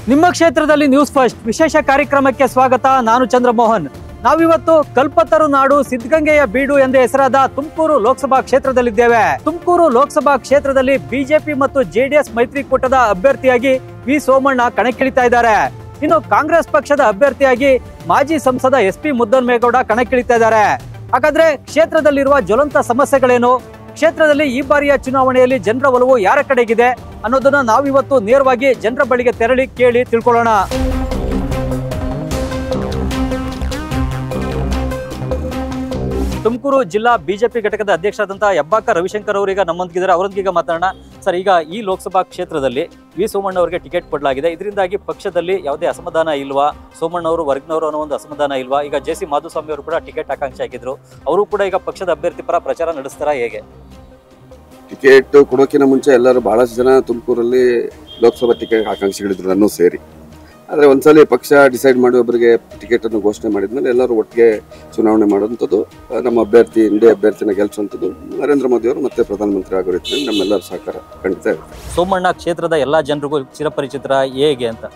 ನಿಮ್ಮ ಕ್ಷೇತ್ರದಲ್ಲಿ news first ವಿಶೇಷ ಕಾರ್ಯಕ್ರಮಕ್ಕೆ ಸ್ವಾಗತ ನಾನು ಚಂದ್ರಮೋಹನ್ ನಾವಿವತ್ತು ಕಲ್ಪತರು ನಾಡು ಸಿದ್ಧಗಂಗೆಯ ಬೀಡು ಎಂದೇ ಹೆಸರಾದ ತುಮಕೂರು ಲೋಕಸಭಾ ಕ್ಷೇತ್ರದಲ್ಲಿದ್ದೇವೆ ತುಮಕೂರು ಲೋಕಸಭಾ ಕ್ಷೇತ್ರದಲ್ಲಿ ಬಿಜೆಪಿ ಮತ್ತು ಜೆಡಿಎಸ್ ಮೈತ್ರಿಕೂಟದ ಅಭ್ಯರ್ಥಿಯಾಗಿ ವಿ ಸೋಮಣ್ಣ ಕಣಕ್ಕಿಳಿತಾ ಇದ್ದಾರೆ ಇನ್ನು ಕಾಂಗ್ರೆಸ್ ಪಕ್ಷದ ಅಭ್ಯರ್ಥಿಯಾಗಿ ಮಾಜಿ ಸಂಸದ ಎಸ್ ಪಿ ಮುದ್ದನ್ಮೇಗೌಡ ಕಣಕ್ಕಿಳಿತಾ ಇದ್ದಾರೆ ಹಾಗಾದ್ರೆ ಕ್ಷೇತ್ರದಲ್ಲಿರುವ ಜ್ವಲಂತ ಸಮಸ್ಯೆಗಳೇನು ಕ್ಷೇತ್ರದಲ್ಲಿ ಈ ಬಾರಿಯ ಚುನಾವಣೆಯಲ್ಲಿ ಜನರ ಒಲವು ಯಾರ ಕಡೆಗಿದೆ ಅನ್ನೋದನ್ನ ನಾವಿವತ್ತು ನೇರವಾಗಿ ಜನರ ಬಳಿಗೆ ತೆರಳಿ ಕೇಳಿ ತಿಳ್ಕೊಳ್ಳೋಣ ತುಮಕೂರು ಜಿಲ್ಲಾ ಬಿಜೆಪಿ ಘಟಕದ ಅಧ್ಯಕ್ಷರಾದಂತಹ ಹೆಬ್ಬಾಕ ರವಿಶಂಕರ್ ಅವರೀಗ ನಮ್ಮೊಂದಿಗಿದ್ದಾರೆ ಅವರೊಂದಿಗೆ ಮಾತಾಡೋಣ ಸರ್ ಈಗ ಈ ಲೋಕಸಭಾ ಕ್ಷೇತ್ರದಲ್ಲಿ ವಿ ಸೋಮಣ್ಣ ಅವರಿಗೆ ಟಿಕೆಟ್ ಕೊಡಲಾಗಿದೆ ಇದರಿಂದಾಗಿ ಪಕ್ಷದಲ್ಲಿ ಯಾವುದೇ ಅಸಮಾಧಾನ ಇಲ್ವಾ ಸೋಮಣ್ಣ ಅವರು ವರ್ಗನವರು ಅನ್ನೋ ಒಂದು ಅಸಮಾಧಾನ ಇಲ್ವಾ ಈಗ ಜೆ ಸಿ ಮಾಧುಸ್ವಾಮಿ ಅವರು ಕೂಡ ಟಿಕೆಟ್ ಆಕಾಂಕ್ಷಿ ಆಗಿದ್ರು ಅವರು ಕೂಡ ಈಗ ಪಕ್ಷದ ಅಭ್ಯರ್ಥಿ ಪರ ಪ್ರಚಾರ ನಡೆಸ್ತಾರಾ ಹೇಗೆ ಟಿಕೆಟ್ ಕೊಡೋಕ್ಕಿಂತ ಮುಂಚೆ ಎಲ್ಲರೂ ಬಹಳಷ್ಟು ಜನ ತುಮಕೂರಲ್ಲಿ ಲೋಕಸಭಾ ಟಿಕೆಟ್ ಆಕಾಂಕ್ಷಿಗಳಿದ್ರು ನನ್ನೂ ಸೇರಿ ಆದರೆ ಒಂದ್ಸಲಿ ಪಕ್ಷ ಡಿಸೈಡ್ ಮಾಡಿ ಒಬ್ಬರಿಗೆ ಟಿಕೆಟ್ ಅನ್ನು ಘೋಷಣೆ ಮಾಡಿದ್ಮೇಲೆ ಎಲ್ಲರೂ ಒಟ್ಟಿಗೆ ಚುನಾವಣೆ ಮಾಡುವಂಥದ್ದು ಆ, ನಮ್ಮ ಅಭ್ಯರ್ಥಿ ಇಂಡಿಯಾ ಅಭ್ಯರ್ಥಿನ ಗೆಲ್ಲಿಸುವಂಥದ್ದು ನರೇಂದ್ರ ಮೋದಿ ಅವರು ಮತ್ತೆ ಪ್ರಧಾನಮಂತ್ರಿ ಆಗೋ ರೀತಿಯಲ್ಲಿ ನಮ್ಮೆಲ್ಲರ ಸಹಕಾರ ಖಂಡಿತ ಇರುತ್ತೆ ಸೋಮಣ್ಣ ಕ್ಷೇತ್ರದ ಎಲ್ಲಾ ಜನರಿಗೂ ಚಿರಪರಿಚಿತರ ಹೇಗೆ ಅಂತ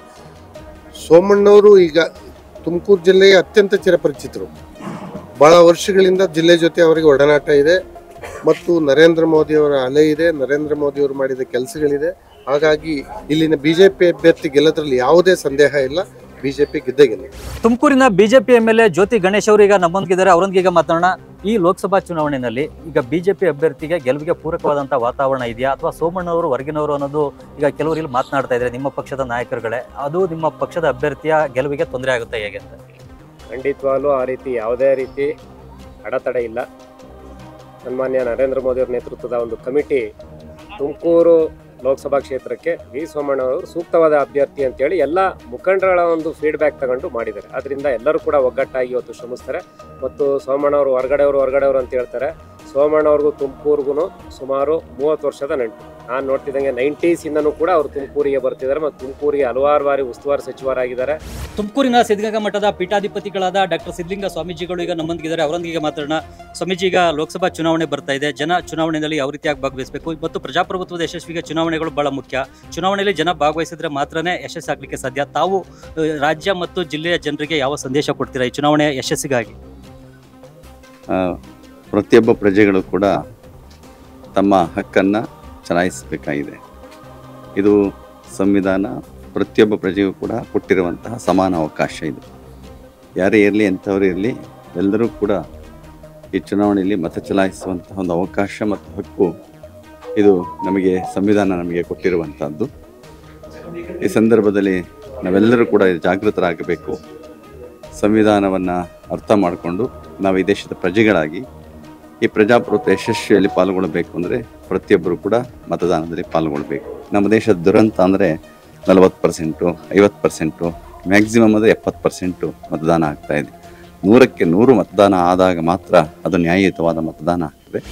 ಸೋಮಣ್ಣವರು ಈಗ ತುಮಕೂರು ಜಿಲ್ಲೆಯ ಅತ್ಯಂತ ಚಿರಪರಿಚಿತರು ಬಹಳ ವರ್ಷಗಳಿಂದ ಜಿಲ್ಲೆ ಜೊತೆ ಅವರಿಗೆ ಒಡನಾಟ ಇದೆ ಮತ್ತು ನರೇಂದ್ರ ಮೋದಿಯವರ ಅಲೆ ಇದೆ ನರೇಂದ್ರ ಮೋದಿಯವರು ಮಾಡಿದ ಕೆಲಸಗಳಿದೆ ಹಾಗಾಗಿ ಇಲ್ಲಿನ ಬಿಜೆಪಿ ಅಭ್ಯರ್ಥಿ ಗೆಲ್ಲೋದ್ರಲ್ಲಿ ಯಾವುದೇ ಸಂದೇಹ ಇಲ್ಲ ಬಿಜೆಪಿ ಗೆದ್ದೇ ಗೆಲ್ಲ ತುಮಕೂರಿನ BJP M L A Jyothi Ganesh ಅವರು ಈಗ ನಮ್ಮೊಂದಿಗಿದ್ದಾರೆ ಅವರೊಂದಿಗೆ ಮಾತಾಡೋಣ ಈ ಲೋಕಸಭಾ ಚುನಾವಣೆಯಲ್ಲಿ ಈಗ ಬಿಜೆಪಿ ಅಭ್ಯರ್ಥಿಗೆ ಗೆಲುವಿಗೆ ಪೂರಕವಾದಂತಹ ವಾತಾವರಣ ಇದೆಯಾ ಅಥವಾ ಸೋಮಣ್ಣವರು ಹೊರಗಿನವರು ಅನ್ನೋದು ಈಗ ಕೆಲವರು ಇಲ್ಲಿ ಮಾತನಾಡ್ತಾ ಇದ್ದಾರೆ ನಿಮ್ಮ ಪಕ್ಷದ ನಾಯಕರುಗಳೇ ಅದು ನಿಮ್ಮ ಪಕ್ಷದ ಅಭ್ಯರ್ಥಿಯ ಗೆಲುವಿಗೆ ತೊಂದರೆ ಆಗುತ್ತೆ ಹೇಗೆ ಅಂತ ಖಂಡಿತವಾಗ್ಲೂ ಆ ರೀತಿ ಯಾವುದೇ ರೀತಿ ಅಡೆತಡೆ ಇಲ್ಲ ಸನ್ಮಾನ್ಯ ನರೇಂದ್ರ ಮೋದಿಯವರ ನೇತೃತ್ವದ ಒಂದು ಕಮಿಟಿ ತುಮಕೂರು ಲೋಕಸಭಾ ಕ್ಷೇತ್ರಕ್ಕೆ ವಿ ಸೋಮಣ್ಣ ಅವರು ಸೂಕ್ತವಾದ ಅಭ್ಯರ್ಥಿ ಅಂತೇಳಿ ಎಲ್ಲ ಮುಖಂಡರ ಒಂದು ಫೀಡ್ಬ್ಯಾಕ್ ತಗೊಂಡು ಮಾಡಿದ್ದಾರೆ ಅದರಿಂದ ಎಲ್ಲರೂ ಕೂಡ ಒಗ್ಗಟ್ಟಾಗಿ ಇವತ್ತು ಶ್ರಮಿಸ್ತಾರೆ ಮತ್ತು ಸೋಮಣ್ಣ ಅವರು ಹೊರಗಡೆಯವರು ಹೊರಗಡೆಯವರು ಅಂತ ಹೇಳ್ತಾರೆ ಸೋಮಣ್ಣ ಅವ್ರಿಗೂ ತುಮಕೂರಿಗೂ ಸುಮಾರು ಮೂವತ್ತು ವರ್ಷದ ನಂಟು ನಾನು ನೋಡ್ತಿದ್ದಂಗೆ ನೈಂಟೀಸ್ ಇಂದನೂ ಕೂಡ ಅವರು ತುಮಕೂರಿಗೆ ಬರ್ತಿದ್ದಾರೆ ಮತ್ತು ತುಮಕೂರಿಗೆ ಹಲವಾರು ಬಾರಿ ಉಸ್ತುವಾರಿ ಸಚಿವರಾಗಿದ್ದಾರೆ ತುಮಕೂರಿನ ಸಿದ್ಧಗಂಗಾ ಮಠದ ಪೀಠಾಧಿಪತಿಗಳಾದ ಡಾಕ್ಟರ್ ಸಿದ್ಧಲಿಂಗ ಸ್ವಾಮೀಜಿಗಳು ಈಗ ನಮ್ಮೊಂದಿಗಿದ್ದಾರೆ ಅವರೊಂದಿಗೆ ಮಾತಾಡೋಣ ಸ್ವಾಮೀಜಿ ಈಗ ಲೋಕಸಭಾ ಚುನಾವಣೆ ಬರ್ತಾ ಇದೆ ಜನ ಚುನಾವಣೆಯಲ್ಲಿ ಯಾವ ರೀತಿಯಾಗಿ ಭಾಗವಹಿಸಬೇಕು ಮತ್ತು ಪ್ರಜಾಪ್ರಭುತ್ವದ ಯಶಸ್ವಿಗೆ ಚುನಾವಣೆಗಳು ಬಹಳ ಮುಖ್ಯ ಚುನಾವಣೆಯಲ್ಲಿ ಜನ ಭಾಗವಹಿಸಿದ್ರೆ ಮಾತ್ರನೇ ಯಶಸ್ಸಾಗಲಿಕ್ಕೆ ಸಾಧ್ಯ ತಾವು ಅಹ್, ರಾಜ್ಯ ಮತ್ತು ಜಿಲ್ಲೆಯ ಜನರಿಗೆ ಯಾವ ಸಂದೇಶ ಕೊಡ್ತೀರಾ ಈ ಚುನಾವಣೆಯ ಯಶಸ್ಸಿಗಾಗಿ ಆ, ಪ್ರತಿಯೊಬ್ಬ ಪ್ರಜೆಗಳು ಕೂಡ ತಮ್ಮ ಹಕ್ಕನ್ನು ಚಲಾಯಿಸಬೇಕಾಗಿದೆ ಇದು ಸಂವಿಧಾನ ಪ್ರತಿಯೊಬ್ಬ ಪ್ರಜೆಗೂ ಕೂಡ ಕೊಟ್ಟಿರುವಂತಹ ಸಮಾನ ಅವಕಾಶ ಇದು ಯಾರೇ ಇರಲಿ ಎಂಥವರೇ ಇರಲಿ ಎಲ್ಲರೂ ಕೂಡ ಈ ಚುನಾವಣೆಯಲ್ಲಿ ಮತ ಚಲಾಯಿಸುವಂತಹ ಒಂದು ಅವಕಾಶ ಮತ್ತು ಹಕ್ಕು ಇದು ನಮಗೆ ಸಂವಿಧಾನ ನಮಗೆ ಕೊಟ್ಟಿರುವಂಥದ್ದು ಈ ಸಂದರ್ಭದಲ್ಲಿ ನಾವೆಲ್ಲರೂ ಕೂಡ ಜಾಗೃತರಾಗಬೇಕು ಸಂವಿಧಾನವನ್ನು ಅರ್ಥ ಮಾಡಿಕೊಂಡು ನಾವು ಈ ದೇಶದ ಪ್ರಜೆಗಳಾಗಿ ಈ ಪ್ರಜಾಪ್ರಭುತ್ವ ಯಶಸ್ವಿಯಲ್ಲಿ ಪಾಲ್ಗೊಳ್ಳಬೇಕು ಅಂದರೆ ಪ್ರತಿಯೊಬ್ಬರು ಕೂಡ ಮತದಾನದಲ್ಲಿ ಪಾಲ್ಗೊಳ್ಬೇಕು ನಮ್ಮ ದೇಶದ ದುರಂತ ಅಂದರೆ ನಲವತ್ತು ಪರ್ಸೆಂಟು ಐವತ್ತು ಪರ್ಸೆಂಟು ಮ್ಯಾಕ್ಸಿಮಮ್ ಅಂದರೆ ಎಪ್ಪತ್ತು ಪರ್ಸೆಂಟು ಮತದಾನ ಆಗ್ತಾ ಇದೆ ನೂರಕ್ಕೆ ನೂರು ಮತದಾನ ಆದಾಗ ಮಾತ್ರ ಅದು ನ್ಯಾಯಯುತವಾದ ಮತದಾನ ಆಗ್ತದೆ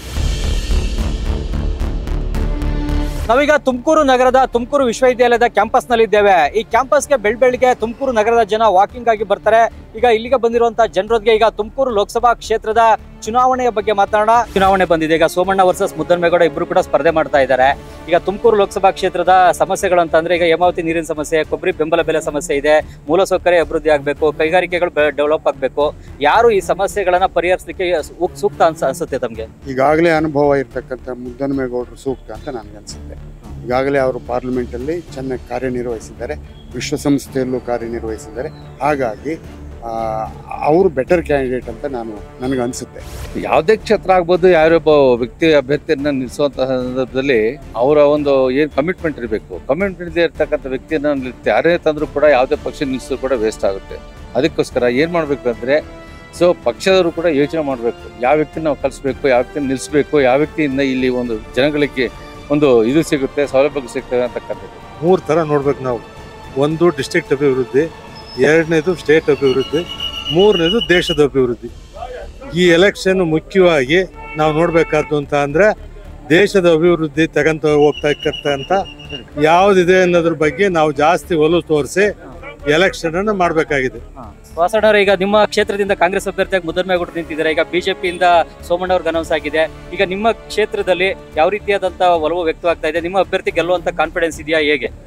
ನಾವೀಗ ತುಮಕೂರು ನಗರದ ತುಮಕೂರು ವಿಶ್ವವಿದ್ಯಾಲಯದ ಕ್ಯಾಂಪಸ್ ನಲ್ಲಿ ಇದ್ದೇವೆ ಈ ಕ್ಯಾಂಪಸ್ಗೆ ಬೆಳ್ ಬೆಳಿಗ್ಗೆ ತುಮಕೂರು ನಗರದ ಜನ ವಾಕಿಂಗ್ ಆಗಿ ಬರ್ತಾರೆ ಈಗ ಇಲ್ಲಿಗೆ ಬಂದಿರುವಂತಹ ಜನರೊಂದಿಗೆ ಈಗ ತುಮಕೂರು ಲೋಕಸಭಾ ಕ್ಷೇತ್ರದ ಚುನಾವಣೆಯ ಬಗ್ಗೆ ಮಾತಾಡೋಣ ಚುನಾವಣೆ ಬಂದಿದೆ ಈಗ ಸೋಮಣ್ಣ ವರ್ಸಸ್ ಮುದ್ದನ್ಮೇಗೌಡ ಇಬ್ರು ಕೂಡ ಸ್ಪರ್ಧೆ ಮಾಡ್ತಾ ಇದ್ದಾರೆ ಈಗ ತುಮಕೂರು ಲೋಕಸಭಾ ಕ್ಷೇತ್ರದ ಸಮಸ್ಯೆಗಳು ಅಂತಂದ್ರೆ ಈಗ ಹೇಮಾವತಿ ನೀರಿನ ಸಮಸ್ಯೆ ಕೊಬ್ಬರಿ ಬೆಂಬಲ ಬೆಲೆ ಸಮಸ್ಯೆ ಇದೆ ಮೂಲಸೌಕರ್ಯ ಅಭಿವೃದ್ಧಿ ಆಗಬೇಕು ಕೈಗಾರಿಕೆಗಳು ಡೆವಲಪ್ ಆಗಬೇಕು ಯಾರು ಈ ಸಮಸ್ಯೆಗಳನ್ನ ಪರಿಹರಿಸಲಿಕ್ಕೆ ಸೂಕ್ತ ಅನ್ಸ ಅನ್ಸುತ್ತೆ ತಮಗೆ ಈಗಾಗಲೇ ಅನುಭವ ಇರ್ತಕ್ಕಂಥ ಮುದ್ದನಮೇಗೌಡರು ಸೂಕ್ತ ಅಂತ ನನಗನ್ಸುತ್ತೆ ಈಗಾಗಲೇ ಅವರು ಪಾರ್ಲಿಮೆಂಟಲ್ಲಿ ಚೆನ್ನಾಗಿ ಕಾರ್ಯನಿರ್ವಹಿಸಿದ್ದಾರೆ ವಿಶ್ವಸಂಸ್ಥೆಯಲ್ಲೂ ಕಾರ್ಯನಿರ್ವಹಿಸಿದ್ದಾರೆ ಹಾಗಾಗಿ ಆ, ಅವರು ಬೆಟರ್ ಕ್ಯಾಂಡಿಡೇಟ್ ಅಂತ ನಾನು ನನಗನ್ಸುತ್ತೆ ಯಾವುದೇ ಕ್ಷೇತ್ರ ಆಗ್ಬೋದು ಯಾರೊಬ್ಬ ವ್ಯಕ್ತಿ ಅಭ್ಯರ್ಥಿಯನ್ನ ನಿಲ್ಲಿಸುವಂತಹ ಸಂದರ್ಭದಲ್ಲಿ ಅವರ ಒಂದು ಏನು ಕಮಿಟ್ಮೆಂಟ್ ಇರಬೇಕು ಕಮಿಟ್ಮೆಂಟ್ ಇದೆ ಇರ್ತಕ್ಕಂಥ ವ್ಯಕ್ತಿಯನ್ನ ನಿಲ್ಸಿ ಯಾರೇ ತಂದರೂ ಕೂಡ ಯಾವುದೇ ಪಕ್ಷ ನಿಲ್ಲಿಸಿದ್ರು ಕೂಡ ವೇಸ್ಟ್ ಆಗುತ್ತೆ ಅದಕ್ಕೋಸ್ಕರ ಏನು ಮಾಡಬೇಕು ಅಂದರೆ ಸೊ ಪಕ್ಷದವರು ಕೂಡ ಯೋಚನೆ ಮಾಡಬೇಕು ಯಾವ ವ್ಯಕ್ತಿನ ನಾವು ಕಲಿಸ್ಬೇಕು ಯಾವ ವ್ಯಕ್ತಿನ ನಿಲ್ಲಿಸಬೇಕು ಯಾವ ವ್ಯಕ್ತಿಯಿಂದ ಇಲ್ಲಿ ಒಂದು ಜನಗಳಿಗೆ ಒಂದು ಇದು ಸಿಗುತ್ತೆ ಸೌಲಭ್ಯ ಸಿಗ್ತದೆ ಅಂತಕ್ಕಂಥದ್ದು ಮೂರು ಥರ ನೋಡ್ಬೇಕು ನಾವು ಒಂದು ಡಿಸ್ಟ್ರಿಕ್ಟ್ ಅಭಿವೃದ್ಧಿ ಎರಡನೇದು ಸ್ಟೇಟ್ ಅಭಿವೃದ್ಧಿ ಮೂರನೇದು ದೇಶದ ಅಭಿವೃದ್ಧಿ ಈ ಎಲೆಕ್ಷನ್ ಮುಖ್ಯವಾಗಿ ನಾವು ನೋಡ್ಬೇಕಾದ್ದು ಅಂತ ಅಂದ್ರೆ ದೇಶದ ಅಭಿವೃದ್ಧಿ ತಗಂತ ಹೋಗ್ತಾ ಇರ್ತಕ್ಕಂಥ ಯಾವ್ದಿದೆ ಅನ್ನೋದ್ರ ಬಗ್ಗೆ ನಾವು ಜಾಸ್ತಿ ಒಲವು ತೋರಿಸಿ ಎಲೆಕ್ಷನ್ ಅನ್ನು ಮಾಡಬೇಕಾಗಿದೆ ವಾಸಣ್ಣವ್ರೆ ಈಗ ನಿಮ್ಮ ಕ್ಷೇತ್ರದಿಂದ ಕಾಂಗ್ರೆಸ್ ಅಭ್ಯರ್ಥಿಯಾಗಿ ಮುದ್ದನ್ಮೇಗೌಡರು ನಿಂತಿದ್ದಾರೆ ಈಗ ಬಿಜೆಪಿಯಿಂದ ಸೋಮಣ್ಣ ಅವ್ರಿಗೆ ಅನೌನ್ಸ್ ಆಗಿದೆ ಈಗ ನಿಮ್ಮ ಕ್ಷೇತ್ರದಲ್ಲಿ ಯಾವ ರೀತಿಯಾದಂತಹ ಒಲವು ವ್ಯಕ್ತವಾಗ್ತಾ ಇದೆ ನಿಮ್ಮ ಅಭ್ಯರ್ಥಿ ಗೆಲ್ಲುವಂತ ಕಾನ್ಫಿಡೆನ್ಸ್ ಇದೆಯಾ ಹೇಗೆ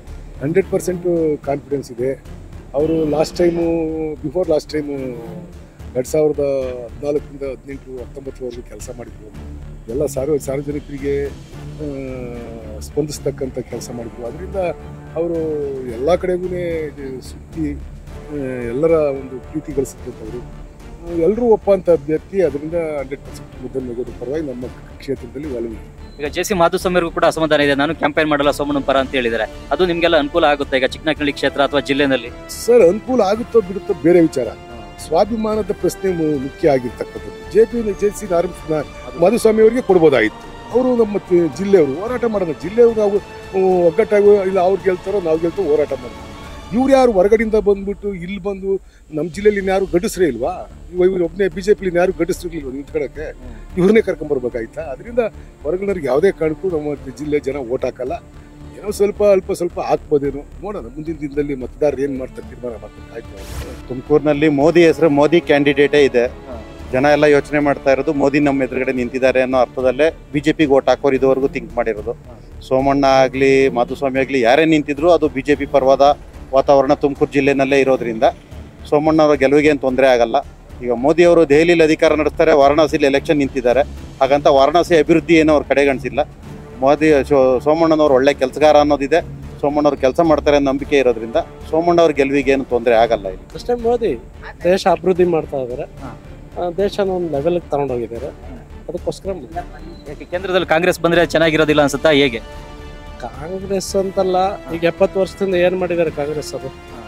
ಹಂಡ್ರೆಡ್ ಪರ್ಸೆಂಟು ಕಾನ್ಫಿಡೆನ್ಸ್ ಇದೆ ಅವರು last time before last time ಎರಡು ಸಾವಿರದ ಹದಿನಾಲ್ಕರಿಂದ ಹದಿನೆಂಟು ಹತ್ತೊಂಬತ್ತರವರೆಗೂ ಕೆಲಸ ಮಾಡಿದ್ರು ಎಲ್ಲ ಸಾರ್ವ ಸಾರ್ವಜನಿಕರಿಗೆ ಆ, ಸ್ಪಂದಿಸ್ತಕ್ಕಂಥ ಕೆಲಸ ಮಾಡಿದ್ರು ಅದರಿಂದ ಅವರು ಎಲ್ಲ ಕಡೆಗೂ ಸುತ್ತಿ ಆ, ಎಲ್ಲರ ಒಂದು ಪ್ರೀತಿ ಗಳಿಸಿದಂಥವ್ರು ಎಲ್ಲರೂ ಒಪ್ಪಂತ ಅಭ್ಯರ್ಥಿ ಅದರಿಂದ ಹಂಡ್ರೆಡ್ ಪರ್ಸೆಂಟ್ ಮುದ್ದನ್ಮೇಗೌಡರ ಪರವಾಗಿ ನಮ್ಮ ಕ್ಷೇತ್ರದಲ್ಲಿ ಒಲವಿದೆ ಈಗ ಜೆ ಸಿ ಮಾಧುಸ್ವಾಮಿಯವ್ರಿಗೂ ಕೂಡ ಅಸಮಾಧಾನ ಇದೆ ನಾನು ಕ್ಯಾಂಪೇನ್ ಮಾಡಲ್ಲ ಸೋಮಣ್ಣ ಪರ ಅಂತ ಹೇಳಿದ್ದಾರೆ ಅದು ನಿಮ್ಗೆಲ್ಲ ಅನುಕೂಲ ಆಗುತ್ತೆ ಈಗ ಚಿಕ್ಕನಹಳ್ಳಿ ಕ್ಷೇತ್ರ ಅಥವಾ ಜಿಲ್ಲೆನಲ್ಲಿ ಸರ್ ಅನುಕೂಲ ಆಗುತ್ತೋ ಬಿಡುತ್ತೋ ಬೇರೆ ವಿಚಾರ ಸ್ವಾಭಿಮಾನದ ಪ್ರಶ್ನೆ ಮು- ಮುಖ್ಯ ಆಗಿರ್ತಕ್ಕಂಥದ್ದು J P J C Madhuswamy ಅವರಿಗೆ ಕೊಡ್ಬೋದಾಗಿತ್ತು ಅವರು ನಮ್ಮ ತಿ- ಜಿಲ್ಲೆಯವರು ಹೋರಾಟ ಮಾಡೋದು ಜಿಲ್ಲೆಯವರು ನಾವು ಹ್ಮ್, ಒಗ್ಗಟ್ಟಾಗಿ ಇಲ್ಲ ಅವ್ರು ಗೆಲ್ತಾರೋ ನಾವು ಗೆಲ್ತಾರೋ ಹೋರಾಟ ಮಾಡ್ತೀವಿ ಇವ್ರು ಯಾರು ಹೊರಗಡೆಯಿಂದ ಬಂದ್ಬಿಟ್ಟು ಇಲ್ಲಿ ಬಂದು ನಮ್ಮ ಜಿಲ್ಲೆಯಲ್ಲಿ ಇನ್ಯಾರು ಗಡಿಸ್ರೇ ಇಲ್ವಾ ಇವ ಇವ್ರು ಒಬ್ಬನೇ ಬಿ ಜೆ ಪಿಲಿ ಇನ್ಯಾರು ಗಡಿಸ್ರಿರ್ಲಿಲ್ವ ನಿಂತ್ಕೊಳಕ್ಕೆ ಇವ್ರನ್ನೇ ಕರ್ಕೊಂಬರ್ಬೇಕಾಯ್ತಾ ಅದರಿಂದ ಹೊರಗಡೆಯವ್ರಿಗೆ ಯಾವುದೇ ಕಾರಣಕ್ಕೂ ನಮ್ಮ ಜಿಲ್ಲೆ ಜನ ಓಟ್ ಹಾಕಲ್ಲ ಏನೋ ಸ್ವಲ್ಪ ಅಲ್ಪ ಸ್ವಲ್ಪ ಹಾಕ್ಬೋದೇನೋ ನೋಡೋಣ ಮುಂದಿನ ದಿನದಲ್ಲಿ ಮತದಾರರು ಏನು ಮಾಡ್ತಾರೆ ತೀರ್ಮಾನ ಮಾಡ್ತಾರೆ ಆಯ್ತು ತುಮಕೂರಿನಲ್ಲಿ ಮೋದಿ ಹೆಸರು ಮೋದಿ ಕ್ಯಾಂಡಿಡೇಟೇ ಇದೆ ಜನ ಎಲ್ಲ ಯೋಚನೆ ಮಾಡ್ತಾ ಇರೋದು ಮೋದಿ ನಮ್ಮ ಎದುರುಗಡೆ ನಿಂತಿದ್ದಾರೆ ಅನ್ನೋ ಅರ್ಥದಲ್ಲೇ ಬಿಜೆಪಿಗೆ ಓಟ್ ಹಾಕೋರು ಇದುವರೆಗೂ ಥಿಂಕ್ ಮಾಡಿರೋದು ಸೋಮಣ್ಣ ಆಗಲಿ ಮಾಧುಸ್ವಾಮಿ ಆಗಲಿ ಯಾರೇ ನಿಂತಿದ್ರು ಅದು ಬಿಜೆಪಿ ಪರವಾದ ವಾತಾವರಣ ತುಮಕೂರು ಜಿಲ್ಲೆನಲ್ಲೇ ಇರೋದ್ರಿಂದ ಸೋಮಣ್ಣ ಅವರ ಗೆಲುವಿಗೆ ಏನು ತೊಂದರೆ ಆಗಲ್ಲ ಈಗ ಮೋದಿ ಅವರು ದೆಹಲಿಯಲ್ಲಿ ಅಧಿಕಾರ ನಡೆಸ್ತಾರೆ ವಾರಣಾಸಿಲಿ ಎಲೆಕ್ಷನ್ ನಿಂತಿದ್ದಾರೆ ಹಾಗಂತ ವಾರಣಾಸಿ ಅಭಿವೃದ್ಧಿ ಏನೋ ಅವ್ರ ಕಡೆಗಣಿಸಿಲ್ಲ ಮೋದಿ ಸೋ- ಸೋಮಣ್ಣನವ್ರು ಒಳ್ಳೆ ಕೆಲಸಗಾರ ಅನ್ನೋದಿದೆ ಸೋಮಣ್ಣವ್ರು ಕೆಲಸ ಮಾಡ್ತಾರೆ ಅನ್ನೋ ನಂಬಿಕೆ ಇರೋದ್ರಿಂದ ಸೋಮಣ್ಣವ್ರ ಗೆಲುವಿಗೆ ಏನು ತೊಂದರೆ ಆಗಲ್ಲ ಇಲ್ಲಿ ಅಷ್ಟೇ ಮೋದಿ ದೇಶ ಅಭಿವೃದ್ಧಿ ಮಾಡ್ತಾ ಇದ್ದಾರೆ ಆ, ದೇಶನ ಒಂದು ಲೆವೆಲ್ಗೆ ತಗೊಂಡೋಗಿದ್ದಾರೆ ಅದಕ್ಕೋಸ್ಕರ ಯಾಕೆ ಕೇಂದ್ರದಲ್ಲಿ ಕಾಂಗ್ರೆಸ್ ಬಂದ್ರೆ ಚೆನ್ನಾಗಿರೋದಿಲ್ಲ ಅನ್ಸುತ್ತಾ ಹೇಗೆ ಕಾಂಗ್ರೆಸ್ ಅಂತಲ್ಲ ಈಗ ಎಪ್ಪತ್ತು ವರ್ಷದಿಂದ ಏನು ಮಾಡಿದ್ದಾರೆ ಕಾಂಗ್ರೆಸ್ ಅದು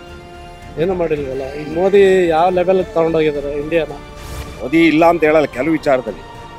ಏನು ಮಾಡಿಲ್ವಲ್ಲ ಈಗ ಮೋದಿ ಯಾವ ಲೆವೆಲ್ಗೆ ತಗೊಂಡೋಗಿದ್ದಾರೆ ಇಂಡಿಯಾನ ಮೋದಿ ಇಲ್ಲ ಅಂತ ಹೇಳಲ್ಲ ಕೆಲವು ವಿಚಾರದಲ್ಲಿ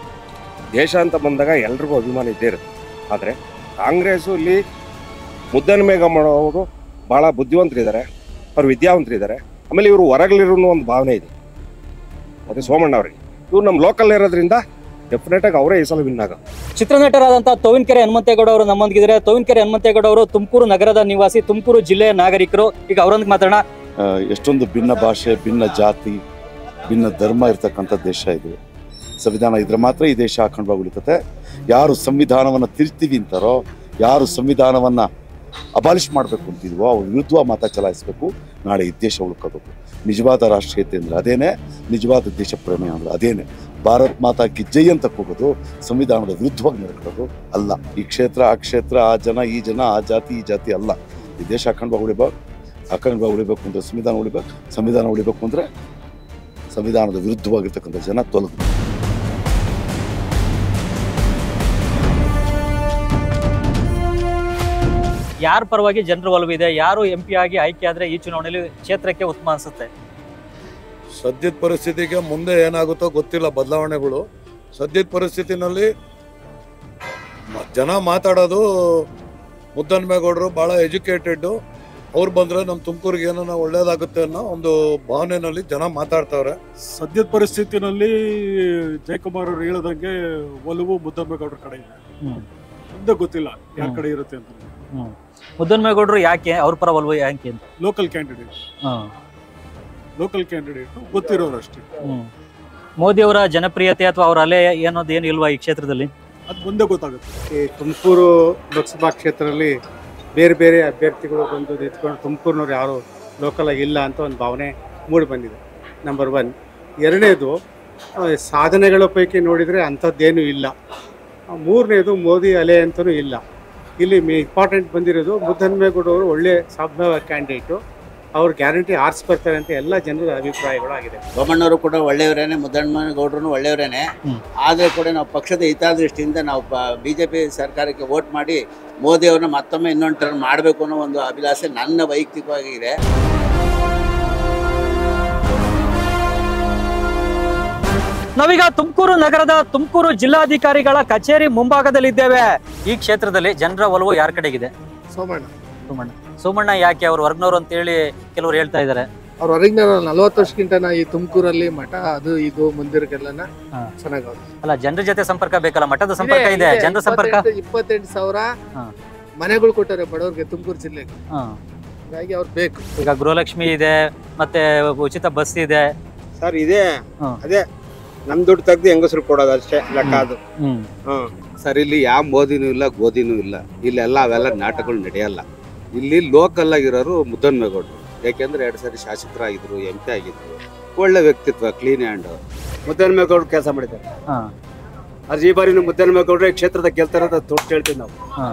ದೇಶ ಅಂತ ಬಂದಾಗ ಎಲ್ರಿಗೂ ಅಭಿಮಾನ ಇದ್ದೇ ಇರುತ್ತೆ ಆದರೆ ಕಾಂಗ್ರೆಸ್ಸು ಇಲ್ಲಿ ಮುದ್ದನಮೇಗಮ್ಮ ಅವರು ಭಾಳ ಬುದ್ಧಿವಂತರಿದ್ದಾರೆ ಅವ್ರು ವಿದ್ಯಾವಂತರಿದ್ದಾರೆ ಆಮೇಲೆ ಇವರು ಹೊರಗಲಿರೋ ಒಂದು ಭಾವನೆ ಇದೆ ಮತ್ತು ಸೋಮಣ್ಣ ಅವರಿಗೆ ಇವ್ರು ನಮ್ಮ ಲೋಕಲ್ ಇರೋದ್ರಿಂದ ಡೆಫಿನೆಟಾಗಿ ಅವರೇ ಈ ಸಲ ವಿನ್ ಆಗ ಚಿತ್ರನಟರಾದಂತಹ ತೋವಿನಕೆರೆ ಹನುಮಂತೇಗೌಡ ಅವರು ನಮ್ಮೊಂದಿಗಿದ್ದಾರೆ ತೋವಿನಕೆರೆ ಹನುಮಂತೇಗೌಡ ಅವರು ತುಮಕೂರು ನಗರದ ನಿವಾಸಿ ತುಮಕೂರು ಜಿಲ್ಲೆಯ ನಾಗರಿಕರು ಈಗ ಅವರೊಂದಿಗೆ ಮಾತಾಡೋಣ ಆ, ಎಷ್ಟೊಂದು ಭಿನ್ನ ಭಾಷೆ ಭಿನ್ನ ಜಾತಿ ಭಿನ್ನ ಧರ್ಮ ಇರ್ತಕ್ಕಂಥ ದೇಶ ಇದು ಸಂವಿಧಾನ ಇದ್ರೆ ಮಾತ್ರ ಈ ದೇಶ ಅಖಂಡವಾಗಿ ಉಳಿತತೆ ಯಾರು ಸಂವಿಧಾನವನ್ನು ತಿರ್ತೀವಿ ಅಂತಾರೋ ಯಾರು ಸಂವಿಧಾನವನ್ನು ಅಬಾಲಿಷ್ ಮಾಡಬೇಕು ಅಂತಿದ್ವೋ ಅವ್ರ ವಿರುದ್ಧ ಮಾತ ಚಲಾಯಿಸಬೇಕು ನಾಳೆ ಈ ದೇಶ ಉಳ್ಕೋಬೇಕು ನಿಜವಾದ ರಾಷ್ಟ್ರೀಯತೆ ಅಂದರೆ ಅದೇನೆ ನಿಜವಾದ ದೇಶ ಪ್ರೇಮ ಅಂದ್ರೆ ಅದೇನೆ ಭಾರತ್ ಮಾತಾ ಕಿ ಜೈ ಅಂತ ಕೂಗೋದು ಸಂವಿಧಾನದ ವಿರುದ್ಧವಾಗಿ ನಡ್ಕೊಳ್ಳೋದು ಅಲ್ಲ ಈ ಕ್ಷೇತ್ರ ಆ ಕ್ಷೇತ್ರ ಆ ಜನ ಈ ಜನ ಆ ಜಾತಿ ಈ ಜಾತಿ ಅಲ್ಲ ಈ ದೇಶ ಅಖಂಡವಾಗಿ ಉಳಿಬೇಕು ಅಖಂಡವಾಗಿ ಉಳಿಬೇಕು ಅಂದರೆ ಸಂವಿಧಾನ ಉಳಿಬೇಕು ಸಂವಿಧಾನ ಉಳಿಬೇಕು ಅಂದರೆ ಸಂವಿಧಾನದ ವಿರುದ್ಧವಾಗಿರ್ತಕ್ಕಂಥ ಜನ ತೊಲಗು ಯಾರ ಪರವಾಗಿ ಜನರ ಒಲವಿದೆ ಯಾರು ಎಂ ಪಿ ಆಗಿ ಆಯ್ಕೆ ಆದ್ರೆ ಈ ಚುನಾವಣೆಯಲ್ಲಿ ಕ್ಷೇತ್ರಕ್ಕೆ ಉತ್ತಮ ಅನ್ಸುತ್ತೆ ಸದ್ಯದ ಪರಿಸ್ಥಿತಿಗೆ ಮುಂದೆ ಏನಾಗುತ್ತೋ ಗೊತ್ತಿಲ್ಲ ಬದಲಾವಣೆಗಳು ಸದ್ಯದ ಪರಿಸ್ಥಿತಿನಲ್ಲಿ ಮ- ಜನ ಮಾತಾಡೋದು ಮುದ್ದನ್ಮೇಗೌಡರು ಭಾಳ ಎಜುಕೇಟೆಡ್ ಅವ್ರು ಬಂದ್ರೆ ನಮ್ಮ ತುಮಕೂರಿಗೆ ಏನೋ ಒಳ್ಳೇದಾಗುತ್ತೆ ಅನ್ನೋ ಒಂದು ಭಾವನೆನಲ್ಲಿ ಜನ ಮಾತಾಡ್ತಾವ್ರೆ ಸದ್ಯದ ಪರಿಸ್ಥಿತಿನಲ್ಲಿ ಜಯಕುಮಾರ್ ಅವರು ಹೇಳದಂಗೆ ಒಲವು ಮುದ್ದಮ್ಮೇಗೌಡರ ಕಡೆ ಇದೆ ಮುಂದೆ ಗೊತ್ತಿಲ್ಲ ಯಾರ ಕಡೆ ಇರುತ್ತೆ ಅಂತ ಮುದ್ದನ್ಮೇಗೌಡರು ಯಾಕೆ ಅವ್ರ ಪರ ಒಲವು ಯಾಕೆ ಅಂತ ಲೋಕಲ್ ಕ್ಯಾಂಡಿಡೇಟ್ ಲೋಕಲ್ ಕ್ಯಾಂಡಿಡೇಟ್ ಗೊತ್ತಿರೋರು ಅಷ್ಟೇ ಮೋದಿ ಅವರ ಜನಪ್ರಿಯತೆ ಅಥವಾ ಅವರ ಅಲೆ ಏನೋದು ಏನು ಇಲ್ವಾ ಈ ಕ್ಷೇತ್ರದಲ್ಲಿ ಅದು ಮುಂದೆ ಗೊತ್ತಾಗುತ್ತೆ ಈ ತುಮಕೂರು ಲೋಕಸಭಾ ಕ್ಷೇತ್ರದಲ್ಲಿ ಬೇರೆ ಬೇರೆ ಅಭ್ಯರ್ಥಿಗಳು ಬಂದು ನಿಂತ್ಕೊಂಡು ತುಮಕೂರಿನವ್ರು ಯಾರು ಲೋಕಲ್ ಆಗಿ ಇಲ್ಲ ಅಂತ ಒಂದು ಭಾವನೆ ಮೂಡಿ ಬಂದಿದೆ ನಂಬರ್ ಒನ್ ಎರಡನೇದು ಆ, ಸಾಧನೆಗಳ ಪೈಕಿ ನೋಡಿದರೆ ಅಂಥದ್ದೇನೂ ಇಲ್ಲ ಆ, ಮೂರನೇದು ಮೋದಿ ಅಲೆ ಅಂತಲೂ ಇಲ್ಲ ಇಲ್ಲಿ ಇಂಪಾರ್ಟೆಂಟ್ ಬಂದಿರೋದು ಮುದ್ದನ್ಮೇಗೌಡ ಅವರು ಒಳ್ಳೆ ಸಂಭವ ಕ್ಯಾಂಡಿಡೇಟು ಅವ್ರು ಗ್ಯಾರಂಟಿ ಆರಿಸಿ ಬರ್ತಾರೆ ಅಂತ ಎಲ್ಲ ಜನರ ಅಭಿಪ್ರಾಯಗಳು ಆಗಿದೆ ಸೋಮಣ್ಣವರು ಕೂಡ ಒಳ್ಳೆಯವರೇನೆ ಮುದ್ದಣ್ಣಗೌಡರು ಒಳ್ಳೆಯವರೇನೆ ಆದರೆ ಕೂಡ ನಾವು ಪಕ್ಷದ ಹಿತದೃಷ್ಟಿಯಿಂದ ನಾವು ಬಿ ಜೆ ಪಿ ಸರ್ಕಾರಕ್ಕೆ ವೋಟ್ ಮಾಡಿ ಮೋದಿ ಅವ್ರನ್ನ ಮತ್ತೊಮ್ಮೆ ಇನ್ನೊಂದು ಟರ್ನ್ ಮಾಡಬೇಕು ಅನ್ನೋ ಒಂದು ಅಭಿಲಾಷೆ ನನ್ನ ವೈಯಕ್ತಿಕವಾಗಿದೆ ನಾವೀಗ ತುಮಕೂರು ನಗರದ ತುಮಕೂರು ಜಿಲ್ಲಾಧಿಕಾರಿಗಳ ಕಚೇರಿ ಮುಂಭಾಗದಲ್ಲಿದ್ದೇವೆ ಈ ಕ್ಷೇತ್ರದಲ್ಲಿ ಜನರ ಒಲವು ಯಾರ ಕಡೆಗಿದೆ ಸೋಮಣ್ಣ ಸೋಮಣ್ಣ ಸೋಮಣ್ಣ ಯಾಕೆ ಅವ್ರು ಹೊರಗ್ನವ್ರು ಅಂತ ಹೇಳಿ ಕೆಲವರು ಹೇಳ್ತಾ ಇದ್ದಾರೆ ಅವ್ರ ಹೊರಗಿನ ನಲವತ್ತು ವರ್ಷಕ್ಕಿಂತ ಈ ತುಮಕೂರಲ್ಲಿ ಮಠ ಅದು ಇದು ಮಂದಿರಕ್ಕೆಲ್ಲನ ಚೆನ್ನಾಗಿ ಅಲ್ಲ ಜನರ ಜೊತೆ ಸಂಪರ್ಕ ಬೇಕಲ್ಲ ಮಠದ ಸಂಪರ್ಕ ಇದೆ ಜನರ ಸಂಪರ್ಕ ಇಪ್ಪತ್ತೆಂಟು ಸಾವಿರ ಹಾ. ಮನೆಗಳು ಕೊಟ್ಟಾರೆ ಬಡವ್ರಿಗೆ ತುಮಕೂರು ಜಿಲ್ಲೆಗೆ ಹಾ. ಹಾಗಾಗಿ ಅವ್ರು ಬೇಕು ಈಗ ಗೃಹಲಕ್ಷ್ಮಿ ಇದೆ ಮತ್ತೆ ಉಚಿತ ಬಸ್ ಇದೆ ಸರ್ ಇದೆ ಅದೇ ನಮ್ ದುಡ್ಡು ತೆಗ್ದು ಹೆಂಗಸರು ಕೊಡೋದು ಅಷ್ಟೇ ಲೆಕ್ಕ ಅದು ಹ್ಮ್ ಹ್ಮ್ ಸರ್ ಇಲ್ಲಿ ಯಾವ ಮೋದಿನೂ ಇಲ್ಲ ಗೋಧಿನೂ ಇಲ್ಲ ಇಲ್ಲೆಲ್ಲ ಅವೆಲ್ಲ ನಾಟಕಗಳು ನಡೆಯಲ್ಲ ಇಲ್ಲಿ ಲೋಕಲ್ ಆಗಿರೋರು ಮುದ್ದನ್ಮೇಗೌಡರು ಯಾಕೆಂದ್ರೆ ಎರಡು ಸಾರಿ ಶಾಸಕರಾಗಿದ್ರು ಎಂ ಪಿ ಆಗಿದ್ರು ಒಳ್ಳೆ ವ್ಯಕ್ತಿತ್ವ ಕ್ಲೀನ್ ಹ್ಯಾಂಡ್ ಮುದ್ದನ್ಮೇಗೌಡರು ಕೆಲಸ ಮಾಡಿದ್ದಾರೆ ಹಾ ಆದ್ರೆ ಈ ಬಾರಿ ಮುದ್ದನ್ಮೇಗೌಡರು ಈ ಕ್ಷೇತ್ರದ ಗೆಲ್ತಾರೆ ಅಂತ ತೋರ್ಸಿ ಹೇಳ್ತೀವಿ ನಾವು ಹಾ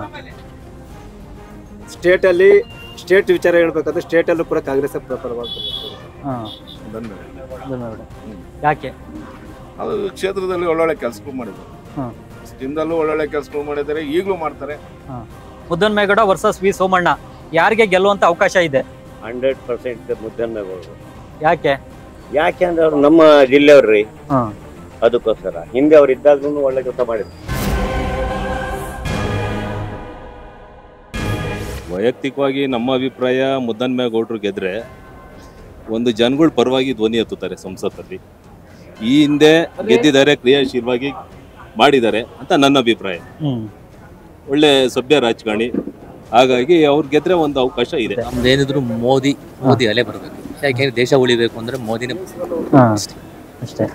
ಸ್ಟೇಟ್ ಅಲ್ಲಿ ಸ್ಟೇಟ್ ವಿಚಾರ ಹೇಳ್ಬೇಕಂದ್ರೆ ಸ್ಟೇಟ್ ಅಲ್ಲೂ ಕೂಡ ಕಾಂಗ್ರೆಸ್ ಪರವಾಗಿ ಹಾ ಯಾಕೆ ಅದು ಕ್ಷೇತ್ರದಲ್ಲಿ ಒಳ್ಳೊಳ್ಳೆ ಕೆಲಸಗಳು ಮಾಡಿದ್ದಾರೆ ಹಾ. ದಿನದಲ್ಲೂ ಒಳ್ಳೊಳ್ಳೆ ಕೆಲಸಗಳು ಮಾಡಿದ್ದಾರೆ ಈಗಲೂ ಮಾಡ್ತಾರೆ ಹಾ ಮುದ್ದನ್ಮೇಗೌಡ ವರ್ಸಸ್ ವಿ ಸೋಮಣ್ಣ ಯಾರಿಗೆ ಗೆಲ್ಲುವಂತ ಅವಕಾಶ ಇದೆ ಹಂಡ್ರೆಡ್ ಪರ್ಸೆಂಟ್ ಮುದ್ದನ್ಮೇಗೌಡರು ಯಾಕೆ ಯಾಕೆ ಅಂದ್ರೆ ಅವ್ರು ನಮ್ಮ ಜಿಲ್ಲೆಯವ್ರಿ ಹಾ ಅದಕ್ಕೋಸ್ಕರ ಹಿಂದೆ ಅವ್ರು ಇದ್ದಾಗ್ಲೂ ಒಳ್ಳೆ ಕೆಲಸ ಮಾಡಿದ್ರು ವೈಯಕ್ತಿಕವಾಗಿ ನಮ್ಮ ಅಭಿಪ್ರಾಯ ಮುದ್ದನ್ಮೇಗೌಡರು ಗೆದ್ರೆ ಒಂದು ಜನಗಳ ಪರವಾಗಿ ಧ್ವನಿ ಎತ್ತುತ್ತಾರೆ ಸಂಸತ್ತಲ್ಲಿ ಈ ಹಿಂದೆ ಗೆದ್ದಿದ್ದಾರೆ ಕ್ರಿಯಾಶೀಲವಾಗಿ ಮಾಡಿದ್ದಾರೆ ಅಂತ ನನ್ನ ಅಭಿಪ್ರಾಯ ಹ್ಮ್ ಒಳ್ಳೆ ಸಭ್ಯ ರಾಜಕಾರಣಿ ಹಾಗಾಗಿ ಅವ್ರು ಗೆದ್ರೆ ಒಂದು ಅವಕಾಶ ಇದೆ ನಮ್ದೇನಿದ್ರು ಮೋದಿ ಮೋದಿ ಅಲೆ ಬರಬೇಕು ಯಾಕೆಂದ್ರೆ ದೇಶ ಉಳಿಬೇಕು ಅಂದ್ರೆ ಮೋದಿನೇ ಹಾ ಅಷ್ಟೇ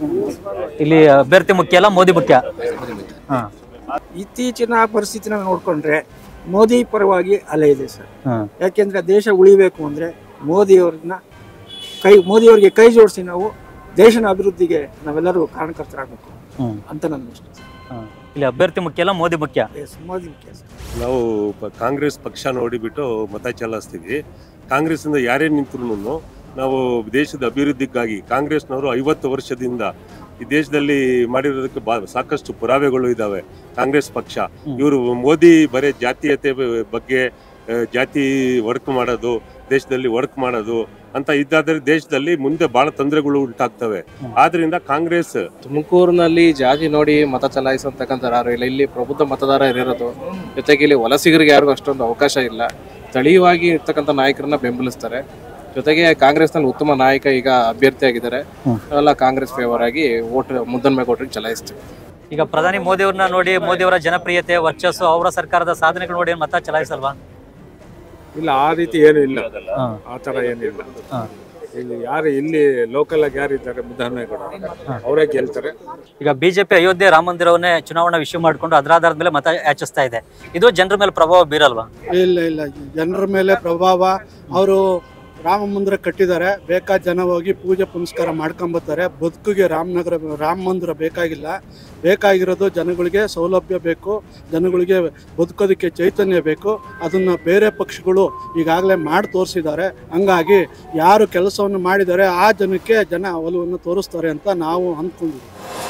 ಇಲ್ಲಿ ಅಭ್ಯರ್ಥಿ ಮುಖ್ಯ ಅಲ್ಲ ಮೋದಿ ಮುಖ್ಯ ಹಾ ಇತ್ತೀಚಿನ ಪರಿಸ್ಥಿತಿನ ನೋಡ್ಕೊಂಡ್ರೆ ಮೋದಿ ಪರವಾಗಿ ಅಲೆ ಇದೆ ಸರ್ ಹಾ ಯಾಕೆಂದ್ರೆ ದೇಶ ಉಳಿಬೇಕು ಅಂದ್ರೆ ಮೋದಿಯವ್ರನ್ನ ಕೈ ಮೋದಿಯವರಿಗೆ ಕೈ ಜೋಡಿಸಿ ನಾವು ದೇಶನ ಅಭಿವೃದ್ಧಿಗೆ ನಾವೆಲ್ಲರೂ ಕಾರಣಕರ್ತರಾಗಬೇಕು ಹ್ಮ್ ಅಂತ ನನ್ನ ಇಷ್ಟ ಹಾ. ಇಲ್ಲಿ ಅಭ್ಯರ್ಥಿ ಮುಖ್ಯ ಅಲ್ಲ ಮೋದಿ ಮುಖ್ಯ ಮೋದಿ ಮುಖ್ಯ ಸರ್ ನಾವು ಪ- ಕಾಂಗ್ರೆಸ್ ಪಕ್ಷ ನೋಡಿಬಿಟ್ಟು ಮತ ಚಲಾಯಿಸ್ತೀವಿ ಕಾಂಗ್ರೆಸ್ಸಿಂದ ಯಾರೇ ನಿಂತ್ರು ನಾವು ದೇಶದ ಅಭಿವೃದ್ಧಿಗಾಗಿ ಕಾಂಗ್ರೆಸ್ನವರು ಐವತ್ತು ವರ್ಷದಿಂದ ಈ ದೇಶದಲ್ಲಿ ಮಾಡಿರೋದಕ್ಕೆ ಬಾ ಸಾಕಷ್ಟು ಪುರಾವೆಗಳು ಇದ್ದಾವೆ ಕಾಂಗ್ರೆಸ್ ಪಕ್ಷ ಇವರು ಮೋದಿ ಬರೀ ಜಾತೀಯತೆ ಬ- ಬಗ್ಗೆ ಆ, ಜಾತಿ ವರ್ಕ್ ಮಾಡೋದು ದೇಶದಲ್ಲಿ ವರ್ಕ್ ಮಾಡೋದು ಅಂತ ಇದ್ದಾದ್ರೆ ದೇಶದಲ್ಲಿ ಮುಂದೆ ಬಹಳ ತೊಂದರೆಗಳು ಉಂಟಾಗ್ತವೆ ಆದ್ರಿಂದ ಕಾಂಗ್ರೆಸ್ ತುಮಕೂರಿನಲ್ಲಿ ಜಾತಿ ನೋಡಿ ಮತ ಚಲಾಯಿಸತಕ್ಕಂಥ ಯಾರು ಇಲ್ಲ ಇಲ್ಲಿ ಪ್ರಬುದ್ಧ ಮತದಾರ ಇರೋದು ಜೊತೆಗೆ ಇಲ್ಲಿ ವಲಸಿಗರಿಗೆ ಯಾರಿಗೂ ಅಷ್ಟೊಂದು ಅವಕಾಶ ಇಲ್ಲ ಸ್ಥಳೀಯವಾಗಿ ಇರ್ತಕ್ಕಂಥ ನಾಯಕರನ್ನ ಬೆಂಬಲಿಸ್ತಾರೆ ಜೊತೆಗೆ ಕಾಂಗ್ರೆಸ್ನಲ್ಲಿ ಉತ್ತಮ ನಾಯಕ ಈಗ ಅಭ್ಯರ್ಥಿಯಾಗಿದ್ದಾರೆ ಎಲ್ಲ ಕಾಂಗ್ರೆಸ್ ಫೇವರ್ ಆಗಿ ವೋಟ್ ಮುದ್ದನ್ಮೇಗೌಡರಿಗೆ ಚಲಾಯಿಸ್ತೀವಿ ಈಗ ಪ್ರಧಾನಿ ಮೋದಿ ಅವ್ರನ್ನ ನೋಡಿ ಮೋದಿ ಅವರ ಜನಪ್ರಿಯತೆ ವರ್ಚಸ್ಸು ಅವರ ಸರ್ಕಾರದ ಸಾಧನೆಗಳು ನೋಡಿ ಏನ್ ಮತ ಚಲಾಯಿಸಲ್ವಾ ಇಲ್ಲ ಆ ರೀತಿ ಏನು ಇಲ್ಲ ಆ ತರ ಏನಿಲ್ಲ ಇಲ್ಲಿ ಯಾರು ಇಲ್ಲಿ ಲೋಕಲ್ ಆಗಿ ಯಾರು ಇದ್ದಾರೆ ಮುದ್ದನ್ಮೇಗೌಡ ಅವರೇ ಗೆಲ್ತಾರೆ ಈಗ ಬಿಜೆಪಿ ಅಯೋಧ್ಯೆ ರಾಮ ಮಂದಿರವನ್ನೇ ಚುನಾವಣಾ ವಿಷಯ ಮಾಡಿಕೊಂಡು ಅದರ ಆಧಾರದ ಮೇಲೆ ಮತ ಯಾಚಿಸ್ತಾ ಇದೆ ಇದು ಜನರ ಮೇಲೆ ಪ್ರಭಾವ ಬೀರಲ್ವಾ ಇಲ್ಲ ಇಲ್ಲ ಜನರ ಮೇಲೆ ಪ್ರಭಾವ ಅವರು ರಾಮ ಮಂದಿರ ಕಟ್ಟಿದ್ದಾರೆ ಬೇಕಾದ ಜನ ಹೋಗಿ ಪೂಜೆ ಪುನಸ್ಕಾರ ಮಾಡ್ಕೊಂಬತ್ತಾರೆ ಬದುಕಿಗೆ ರಾಮನಗರ ರಾಮ ಮಂದಿರ ಬೇಕಾಗಿಲ್ಲ ಬೇಕಾಗಿರೋದು ಜನಗಳಿಗೆ ಸೌಲಭ್ಯ ಬೇಕು ಜನಗಳಿಗೆ ಬದುಕೋದಕ್ಕೆ ಚೈತನ್ಯ ಬೇಕು ಅದನ್ನು ಬೇರೆ ಪಕ್ಷಗಳು ಈಗಾಗಲೇ ಮಾಡಿ ತೋರಿಸಿದ್ದಾರೆ ಹಂಗಾಗಿ ಯಾರು ಕೆಲಸವನ್ನು ಮಾಡಿದ್ದಾರೆ ಆ ಜನಕ್ಕೆ ಜನ ಒಲವನ್ನು ತೋರಿಸ್ತಾರೆ ಅಂತ ನಾವು ಅಂದ್ಕೊಂಡಿದ್ದೀವಿ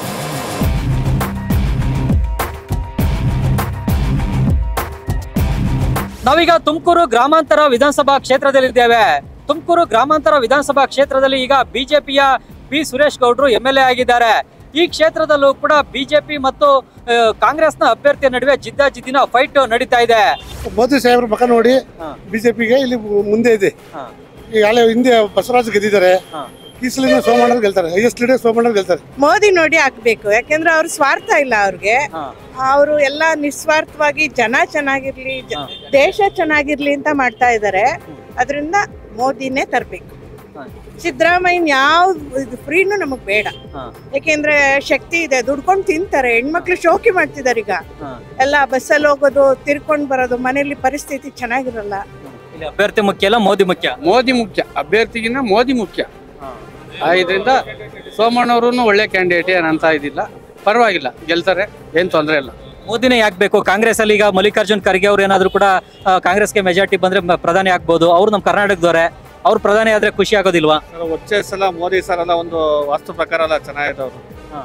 ನಾವೀಗ ತುಮಕೂರು ಗ್ರಾಮಾಂತರ ವಿಧಾನಸಭಾ ಕ್ಷೇತ್ರದಲ್ಲಿದ್ದೇವೆ ತುಮಕೂರು ಗ್ರಾಮಾಂತರ ವಿಧಾನಸಭಾ ಕ್ಷೇತ್ರದಲ್ಲಿ ಈಗ ಬಿಜೆಪಿಯ ಬಿ ಸುರೇಶ್ ಗೌಡ್ರು ಎಂ ಎಲ್ ಎ ಆಗಿದ್ದಾರೆ ಈ ಕ್ಷೇತ್ರದಲ್ಲೂ ಕೂಡ ಬಿಜೆಪಿ ಮತ್ತು ಆ, ಕಾಂಗ್ರೆಸ್ನ ಅಭ್ಯರ್ಥಿಯ ನಡುವೆ ಜಿದ್ದಾಜಿದ್ದಿನ ಫೈಟ್ ನಡೀತಾ ಇದೆ ಮೋದಿ ಸಾಹೇಬ್ರ ಮಕ ನೋಡಿ ಬಿಜೆಪಿಗೆ ಇಲ್ಲಿ ಮುಂದೆ ಇದೆ ಈಗ ಹಳೆ ಹಿಂದೆ ಬಸವರಾಜ್ ಗೆದ್ದಿದ್ದಾರೆ ಈ ಸಲ ಸೋಮಣ್ಣ ಗೆಲ್ತಾರೆ ಹೈಯೆಸ್ಟ್ ಲೀಡರ್ ಸೋಮಣ್ಣ ಗೆಲ್ತಾರೆ ಮೋದಿ ನೋಡಿ ಹಾಕ್ಬೇಕು ಯಾಕೆಂದ್ರೆ ಅವ್ರ ಸ್ವಾರ್ಥ ಇಲ್ಲ ಅವ್ರಿಗೆ ಅವರು ಎಲ್ಲ ನಿಸ್ವಾರ್ಥವಾಗಿ ಜನ ಚೆನ್ನಾಗಿರ್ಲಿ ಜ- ದೇಶ ಚೆನ್ನಾಗಿರ್ಲಿ ಅಂತ ಮಾಡ್ತಾ ಇದ್ದಾರೆ ಅದರಿಂದ ಮೋದಿನೇ ತರಬೇಕು ಸಿದ್ದರಾಮಯ್ಯನ ಯಾವ ಫ್ರೀನು ನಮಗ್ ಬೇಡ ಯಾಕೆಂದ್ರೆ ಶಕ್ತಿ ಇದೆ ದುಡ್ಕೊಂಡು ತಿಂತಾರೆ ಹೆಣ್ಮಕ್ಳು ಶೋಕಿ ಮಾಡ್ತಿದ್ದಾರೆ ಈಗ ಎಲ್ಲ ಬಸ್ಸಲ್ಲಿ ಹೋಗೋದು ತಿರ್ಕೊಂಡ್ ಬರೋದು ಮನೇಲಿ ಪರಿಸ್ಥಿತಿ ಚೆನ್ನಾಗಿರಲ್ಲ ಇಲ್ಲಿ ಅಭ್ಯರ್ಥಿ ಮುಖ್ಯ ಅಲ್ಲ ಮೋದಿ ಮುಖ್ಯ ಮೋದಿ ಮುಖ್ಯ ಅಭ್ಯರ್ಥಿಗಿನ್ನ ಮೋದಿ ಮುಖ್ಯ ಆ, ಇದರಿಂದ ಸೋಮಣ್ಣವರು ಒಳ್ಳೆ ಕ್ಯಾಂಡಿಡೇಟ್ ಏನಂತ ಇದಿಲ್ಲ ಪರವಾಗಿಲ್ಲ ಗೆಲ್ತಾರೆ ಏನ್ ತೊಂದರೆ ಇಲ್ಲ ಮೋದಿನೇ ಯಾಕೆ ಬೇಕು ಕಾಂಗ್ರೆಸ್ ಅಲ್ಲಿ ಈಗ ಮಲ್ಲಿಕಾರ್ಜುನ್ ಖರ್ಗೆ ಅವ್ರು ಏನಾದ್ರು ಕೂಡ ಆ, ಕಾಂಗ್ರೆಸ್ಗೆ ಮೆಜಾರಿಟಿ ಬಂದ್ರೆ ಮ- ಪ್ರಧಾನಿ ಆಗ್ಬೋದು ಅವ್ರು ನಮ್ಮ ಕರ್ನಾಟಕದವರೇ ಅವ್ರು ಪ್ರಧಾನಿ ಆದ್ರೆ ಖುಷಿ ಆಗೋದಿಲ್ವಾ వచ్చే ಸಲ ಮೋದಿ ಸರ್ ಎಲ್ಲ ಒಂದು ವಾಸ್ತು ಪ್ರಕಾರ ಎಲ್ಲ ಚೆನ್ನಾಗಿದೆ ಅವರು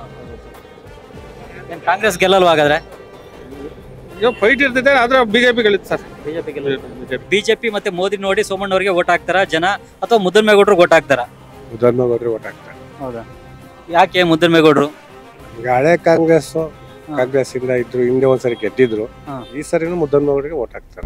ಏನ್ ಕಾಂಗ್ರೆಸ್ ಗೆಲ್ಲಲ್ವಾ ಹಾಗಾದ್ರೆ ಈಗ ಫೈಟ್ ಇರ್ತಿದೆ ಆದ್ರೆ ಬಿಜೆಪಿ ಗೆಲ್ಲುತ್ತೆ ಸರ್ ಬಿಜೆಪಿ ಮತ್ತೆ ಮೋದಿ ನೋಡಿ ಸೋಮಣ್ಣ ಅವರಿಗೆ ಓಟ್ ಹಾಕ್ತಾರ ಜನ ಅಥವಾ ಮುದ್ದನ್ಮೇಗೌಡರು ಓಟ್ ಹಾಕ್ತಾರ ಮುದ್ದನ್ಮೇಗೌಡರು ಓಟ್ ಹಾಕ್ತಾರೆ ಹೌದಾ ಯಾಕೆ ಮುದ್ದನ್ಮೇಗೌಡರು ಈಗ ಹಳೆ ಕಾಂಗ್ರೆಸ್ ಕಾಂಗ್ರೆಸ್ ಇಂದ ಇದ್ರು ಹಿಂದೆ ಒಂದ್ಸರಿ ಗೆದ್ದಿದ್ರು ಹಾ. ಈ ಸರಿನೂ ಮುದ್ದನ್ಮೇಗೌಡರಿಗೆ ಓಟ್ ಹಾಕ್ತಾರೆ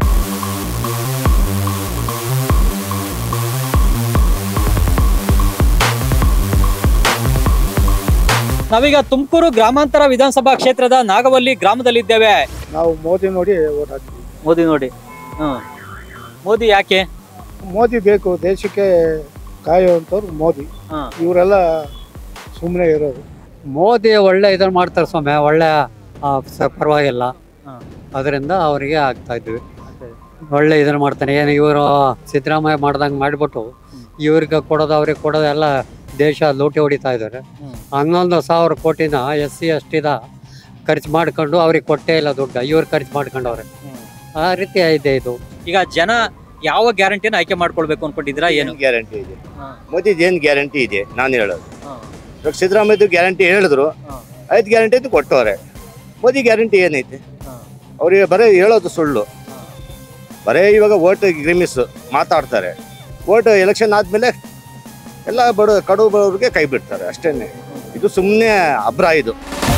ನಾವೀಗ ತುಮಕೂರು ಗ್ರಾಮಾಂತರ ವಿಧಾನಸಭಾ ಕ್ಷೇತ್ರದ ನಾಗವಲ್ಲಿ ಗ್ರಾಮದಲ್ಲಿದ್ದೇವೆ ನಾವು ಮೋದಿ ನೋಡಿ ಓಟ್ ಹಾಕ್ತೀವಿ ಮೋದಿ ನೋಡಿ ಹ್ಮ್ ಮೋದಿ ಯಾಕೆ ಮೋದಿ ಬೇಕು ದೇಶಕ್ಕೆ ಕಾಯುವಂಥವ್ರು ಮೋದಿ ಇವರೆಲ್ಲ ಸುಮ್ಮನೆ ಇರೋದು ಮೋದಿ ಒಳ್ಳೆ ಇದನ್ನ ಮಾಡ್ತಾರೆ ಸ್ವಾಮಿ ಒಳ್ಳೆ ಆ, ಸ- ಪರವಾಗಿಲ್ಲ ಅದರಿಂದ ಅವರಿಗೆ ಆಗ್ತಾ ಇದ್ವಿ ಒಳ್ಳೆ ಇದನ್ನ ಮಾಡ್ತಾನೆ ಏನು ಇವರು ಸಿದ್ದರಾಮಯ್ಯ ಮಾಡ್ದಂಗೆ ಮಾಡಿಬಿಟ್ಟು ಇವ್ರಿಗೆ ಕೊಡೋದು ಅವ್ರಿಗೆ ಕೊಡೋದು ಎಲ್ಲ ದೇಶ ಲೂಟಿ ಹೊಡಿತಾ ಇದ್ದಾರೆ ಹನ್ನೊಂದು ಸಾವಿರ ಕೋಟಿನ ಎಸ್ ಸಿ ಎಸ್ ಟಿದ ಖರ್ಚು ಮಾಡ್ಕೊಂಡು ಅವ್ರಿಗೆ ಕೊಟ್ಟೇ ಇಲ್ಲ ದುಡ್ಡು ಇವ್ರು ಖರ್ಚು ಮಾಡ್ಕೊಂಡವ್ರೆ ಆ ರೀತಿ ಇದೆ ಇದು ಈಗ ಜನ ಯಾವ ಗ್ಯಾರಂಟಿನ ಆಯ್ಕೆ ಮಾಡ್ಕೊಳ್ಬೇಕು ಅನ್ಕೊಂಡಿದ್ದೀರಾ ಏನು ಗ್ಯಾರಂಟಿ ಇದೆ ಮೋದಿದು ಏನು ಗ್ಯಾರಂಟಿ ಇದೆ ನಾನು ಹೇಳೋದು ಇವಾಗ ಸಿದ್ದರಾಮಯ್ಯದು ಗ್ಯಾರಂಟಿ ಹೇಳಿದ್ರು ಐದು ಗ್ಯಾರಂಟಿ ಅದು ಕೊಟ್ಟವ್ರೆ ಮೋದಿ ಗ್ಯಾರಂಟಿ ಏನೈತೆ ಅವ್ರಿಗೆ ಬರೀ ಹೇಳೋದು ಸುಳ್ಳು ಬರೇ ಇವಾಗ ಓಟ್ ಗ್ರಿಮಿಸ್ ಮಾತಾಡ್ತಾರೆ ಓಟ್ ಎಲೆಕ್ಷನ್ ಆದ್ಮೇಲೆ ಎಲ್ಲ ಬಡ ಕಡು ಬಡವ್ರಿಗೆ ಕೈ ಬಿಡ್ತಾರೆ ಅಷ್ಟೇನೆ ಇದು ಸುಮ್ಮನೆ ಅಬ್ರ ಇದು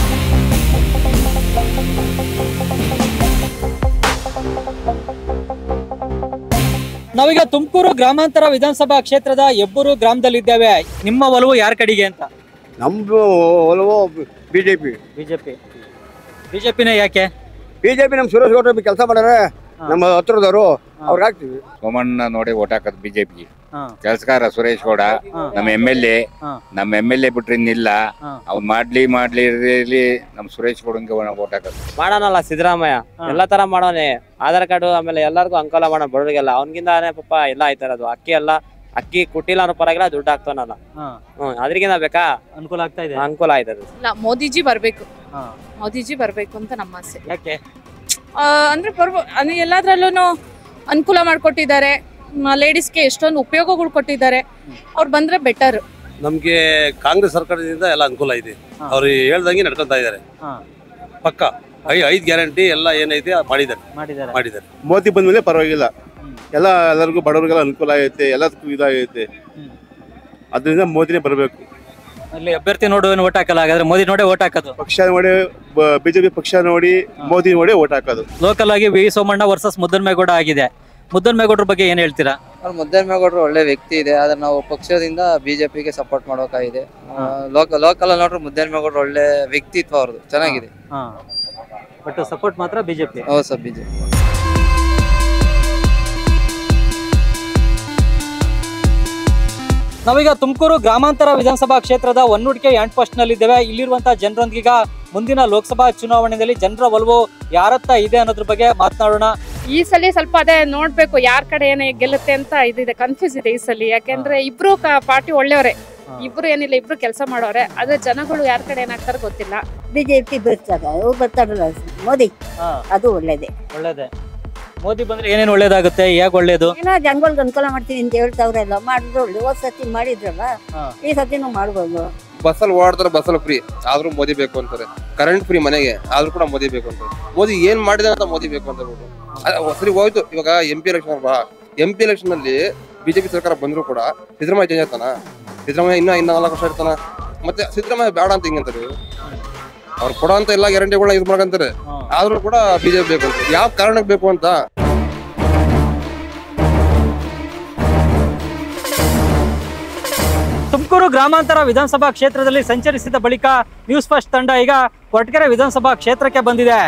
ನಾವೀಗ ತುಮಕೂರು ಗ್ರಾಮಾಂತರ ವಿಧಾನಸಭಾ ಕ್ಷೇತ್ರದ ಹೆಬ್ಬೂರು ಗ್ರಾಮದಲ್ಲಿದ್ದೇವೆ ನಿಮ್ಮ ಒಲವು ಯಾರ ಕಡೆಗೆ ಅಂತ ನಮ್ದು ಒಲವು ಬಿಜೆಪಿ ಬಿಜೆಪಿ ಬಿಜೆಪಿನೇ ಯಾಕೆ ಬಿಜೆಪಿ ನಮ್ಮ ಸುರೇಶ್ ಗೌಡ್ರು ಕೆಲಸ ಮಾಡ್ಯಾರೆ ನಮ್ಮ ಹತ್ರದವರು ಅವ್ರಿಗೆ ಹಾಕ್ತೀವಿ ಸೋಮಣ್ಣ ನೋಡಿ ಓಟ್ ಹಾಕೋದು ಬಿಜೆಪಿ ಹಾ. ಕೆಲಸಗಾರ ಸುರೇಶ್ ಗೌಡ ಹಾ. ನಮ್ಮ ಎಮ್ ಎಲ್ ಎ ಹಾ. ನಮ್ಮ ಎಮ್ ಎಲ್ ಎ ಬಿಟ್ರೆ ಇನ್ನಿಲ್ಲ ಹಾ. ಅವ್ರು ಮಾಡ್ಲಿ ಮಾಡ್ಲಿ ಇರ್ಲಿ ನಮ್ಮ ಸುರೇಶ್ ಗೌಡಂಗೆ ಓಟ್ ಹಾಕೋದು ಮಾಡೋಣಲ್ಲ ಸಿದ್ದರಾಮಯ್ಯ ಎಲ್ಲ ತರ ಮಾಡೋನೆ ಆಧಾರ್ ಕಾರ್ಡ್ ಆಮೇಲೆ ಎಲ್ಲರಿಗೂ ಅನುಕೂಲ ಮಾಡೋಣ ಬಡವರಿಗೆಲ್ಲ ಅವನಿಗಿಂದಾನೆ ಪಾಪ ಎಲ್ಲ ಆಯ್ತಾರದು ಅಕ್ಕಿ ಎಲ್ಲ ಅಕ್ಕಿ ಕೊಟ್ಟಿಲ್ಲ ಅನ್ನೋ ಪರವಾಗಿಲ್ಲ ದುಡ್ಡು ಹಾಕ್ತಾನಲ್ಲ ಹ್ಮ್ ಅದ್ರಿಗಿಂತ ಬೇಕಾ ಅನುಕೂಲ ಆಗ್ತಾ ಇದೆ ಅನುಕೂಲ ಆಯ್ತದ ಇಲ್ಲ ಮೋದಿಜಿ ಬರ್ಬೇಕು ಮೋದಿಜಿ ಬರ್ಬೇಕು ಅಂತ ನಮ್ಮ ಆಸೆ ಯಾಕೆ ಆ, ಅಂದ್ರೆ ಬರ್ಬೋ ಅಂದ್ರೆ ಎಲ್ಲದ್ರಲ್ಲೂ ಅನುಕೂಲ ಮಾಡಿಕೊಟ್ಟಿದ್ದಾರೆ ಲೇಡೀಸ್ಗೆ ಎಷ್ಟೊಂದು ಉಪಯೋಗಗಳು ಕೊಟ್ಟಿದ್ದಾರೆ ಅವ್ರು ಬಂದ್ರೆ ಬೆಟರ್ ನಮ್ಗೆ ಕಾಂಗ್ರೆಸ್ ಸರ್ಕಾರದಿಂದ ಎಲ್ಲ ಅನುಕೂಲ ಇದೆ ಅವ್ರು ಹೇಳ್ದಂಗೆ ನಡ್ಕೊಂತಾ ಇದ್ದಾರೆ ಪಕ್ಕ ಐ ಐದ್ ಗ್ಯಾರಂಟಿ ಎಲ್ಲ ಏನೈತೆ ಅದ್ ಮಾಡಿದ್ದಾರೆ ಮಾಡಿದ್ದಾರೆ ಮಾಡಿದ್ದಾರೆ ಮೋದಿ ಬಂದ್ಮೇಲೆ ಪರವಾಗಿಲ್ಲ ಎಲ್ಲ ಎಲ್ಲರಿಗೂ ಬಡವರಿಗೆಲ್ಲ ಅನುಕೂಲ ಆಗೈತೆ ಎಲ್ಲದಕ್ಕೂ ಇದಾಗೈತೆ ಅದರಿಂದ ಮೋದಿನೇ ಬರಬೇಕು ಅಲ್ಲಿ ಅಭ್ಯರ್ಥಿ ನೋಡು ಓಟ್ ಹಾಕಲ್ಲ ಹಾಗಾದ್ರೆ ಮೋದಿ ನೋಡೇ ಓಟ್ ಹಾಕೋದು ಪಕ್ಷ ನೋಡಿ ಬಿಜೆಪಿ ಪಕ್ಷ ನೋಡಿ ಮೋದಿ ನೋಡಿ ಓಟ್ ಹಾಕೋದು ಲೋಕಲ್ ಆಗಿ ವಿ ಸೋಮಣ್ಣ ವರ್ಸಸ್ ಮುದ್ದನ್ಮೇಗೌಡ ಆಗಿದೆ ಮುದ್ದನ್ಮೇಗೌಡ್ರ ಬಗ್ಗೆ ಏನ್ ಹೇಳ್ತೀರಾ ಅವ್ರು ಮುದ್ದನ್ಮೇಗೌಡರು ಒಳ್ಳೆ ವ್ಯಕ್ತಿ ಇದೆ ಆದ್ರೆ ನಾವು ಪಕ್ಷದಿಂದ ಬಿಜೆಪಿಗೆ ಸಪೋರ್ಟ್ ಮಾಡೋಕಾಗಿದೆ ಲೋಕಲ್ ಲೋಕಲ್ ನೋಡ್ರೆ ಮುದ್ದನ್ಮೇಗೌಡರು ಒಳ್ಳೆ ವ್ಯಕ್ತಿತ್ವ ಅವ್ರದ್ದು ಚೆನ್ನಾಗಿದೆ ಹಾ ಬಟ್ ಸಪೋರ್ಟ್ ಮಾತ್ರ ಬಿಜೆಪಿ ಹೌದು ಸರ್ ಬಿಜೆಪಿ ನಾವೀಗ ತುಮಕೂರು ಗ್ರಾಮಾಂತರ ವಿಧಾನಸಭಾ ಕ್ಷೇತ್ರದ ಒನ್ನುಡಿಕೆ ಎಂಟ್ ಪೋಸ್ಟ್ ನಲ್ಲಿದ್ದೇವೆ ಇಲ್ಲಿರುವಂತಹ ಜನರೊಂದಿಗ ಮುಂದಿನ ಲೋಕಸಭಾ ಚುನಾವಣೆಯಲ್ಲಿ ಜನರ ಒಲವು ಯಾರತ್ತ ಇದೆ ಅನ್ನೋದ್ರ ಬಗ್ಗೆ ಮಾತನಾಡೋಣ ಈ ಸಲ ಸ್ವಲ್ಪ ಅದೇ ನೋಡ್ಬೇಕು ಯಾರ ಕಡೆ ಏನೇ ಗೆಲ್ಲುತ್ತೆ ಅಂತ ಇದಿದೆ ಕನ್ಫ್ಯೂಸ್ ಇದೆ ಈ ಸಲ ಯಾಕೆಂದ್ರೆ ಇಬ್ರು ಪಾರ್ಟಿ ಒಳ್ಳೆಯವರೇ ಇಬ್ರು ಏನಿಲ್ಲ ಇಬ್ರು ಕೆಲಸ ಮಾಡೋರೆ ಆದ್ರೆ ಜನಗಳು ಯಾರ ಕಡೆ ಏನಾಗ್ತಾರ ಗೊತ್ತಿಲ್ಲ ಬಿಜೆಪಿ ಬರ್ತಾರೆ ಅವ್ರು ಬರ್ತಾರಲ್ಲ ಮೋದಿ ಅದು ಒಳ್ಳೇದೇ ಒಳ್ಳೇದೇ ಮೋದಿ ಬಂದ್ರೆ ಏನೇನು ಒಳ್ಳೇದಾಗುತ್ತೆ ಹೇಗೆ ಒಳ್ಳೇದು ಏನೋ ಜನಗಳಿಗೆ ಅನುಕೂಲ ಮಾಡ್ತೀನಿ ಅಂತ ಹೇಳ್ತಾವ್ರಲ್ಲ ಮಾಡಿದ್ರು ಒಳ್ಳೆ ಹೋದ್ ಸತಿ ಮಾಡಿದ್ರಲ್ಲ ಈ ಸತಿನೂ ಮಾಡ್ಬೋದು ಬಸ್ಸಲ್ಲಿ ಓಡಾಡ್ತಾರೆ ಬಸ್ಸಲ್ಲಿ ಫ್ರೀ ಆದ್ರೂ ಮೋದಿ ಬೇಕು ಅಂತಾರೆ ಕರೆಂಟ್ ಫ್ರೀ ಮನೆಗೆ ಆದ್ರೂ ಕೂಡ ಮೋದಿ ಬೇಕು ಅಂತಾರೆ ಮೋದಿ ಏನ್ ಮಾಡಿದ ಅಂತ ಮೋದಿ ಬೇಕು ಅಂತ ಹೇಳ್ಬಿಟ್ಟು ಅದ್ ಸರಿ ಹೋಯ್ತು ಇವಾಗ ಎಂ ಪಿ ಎಲೆಕ್ಷನ್ ಅಲ್ವಾ ಎಂ ಪಿ ಎಲೆಕ್ಷನ್ ಅಲ್ಲಿ ಬಿಜೆಪಿ ಸರ್ಕಾರ ಬಂದ್ರು ಕೂಡ ಸಿದ್ದರಾಮಯ್ಯ ಚೇಂಜ್ ಆಯ್ತಾನ ಸಿದ್ದರಾಮಯ್ಯ ಇನ್ನ ಇನ್ನ ನಾಲ್ಕು ವರ್ಷ ಇರ್ತಾನ ಮತ್ತೆ ಸಿದ್ದರಾಮಯ್ಯ ಬೇಡ ಅಂತ ಹಿಂಗಂತಾರೆ ಅವ್ರು ಕೊಡೋ ಅಂತ ಎಲ್ಲಾ ಗ್ಯಾರಂಟಿಗಳನ್ನ ಇದು ಮಾಡ್ಕಂತಾರೆ ಆದ್ರೂ ಕೂಡ ಬಿಜೆಪಿ ಬೇಕು ಅಂತ ಯಾವ ಕಾರಣಕ್ಕೆ ಬೇಕು ಅಂತ ತುಮಕೂರು ಗ್ರಾಮಾಂತರ ವಿಧಾನಸಭಾ ಕ್ಷೇತ್ರದಲ್ಲಿ ಸಂಚರಿಸಿದ ಬಳಿಕ ನ್ಯೂಸ್ ಫಸ್ಟ್ ತಂಡ ಈಗ ಕೊರಟಗೆರೆ ವಿಧಾನಸಭಾ ಕ್ಷೇತ್ರಕ್ಕೆ ಬಂದಿದೆ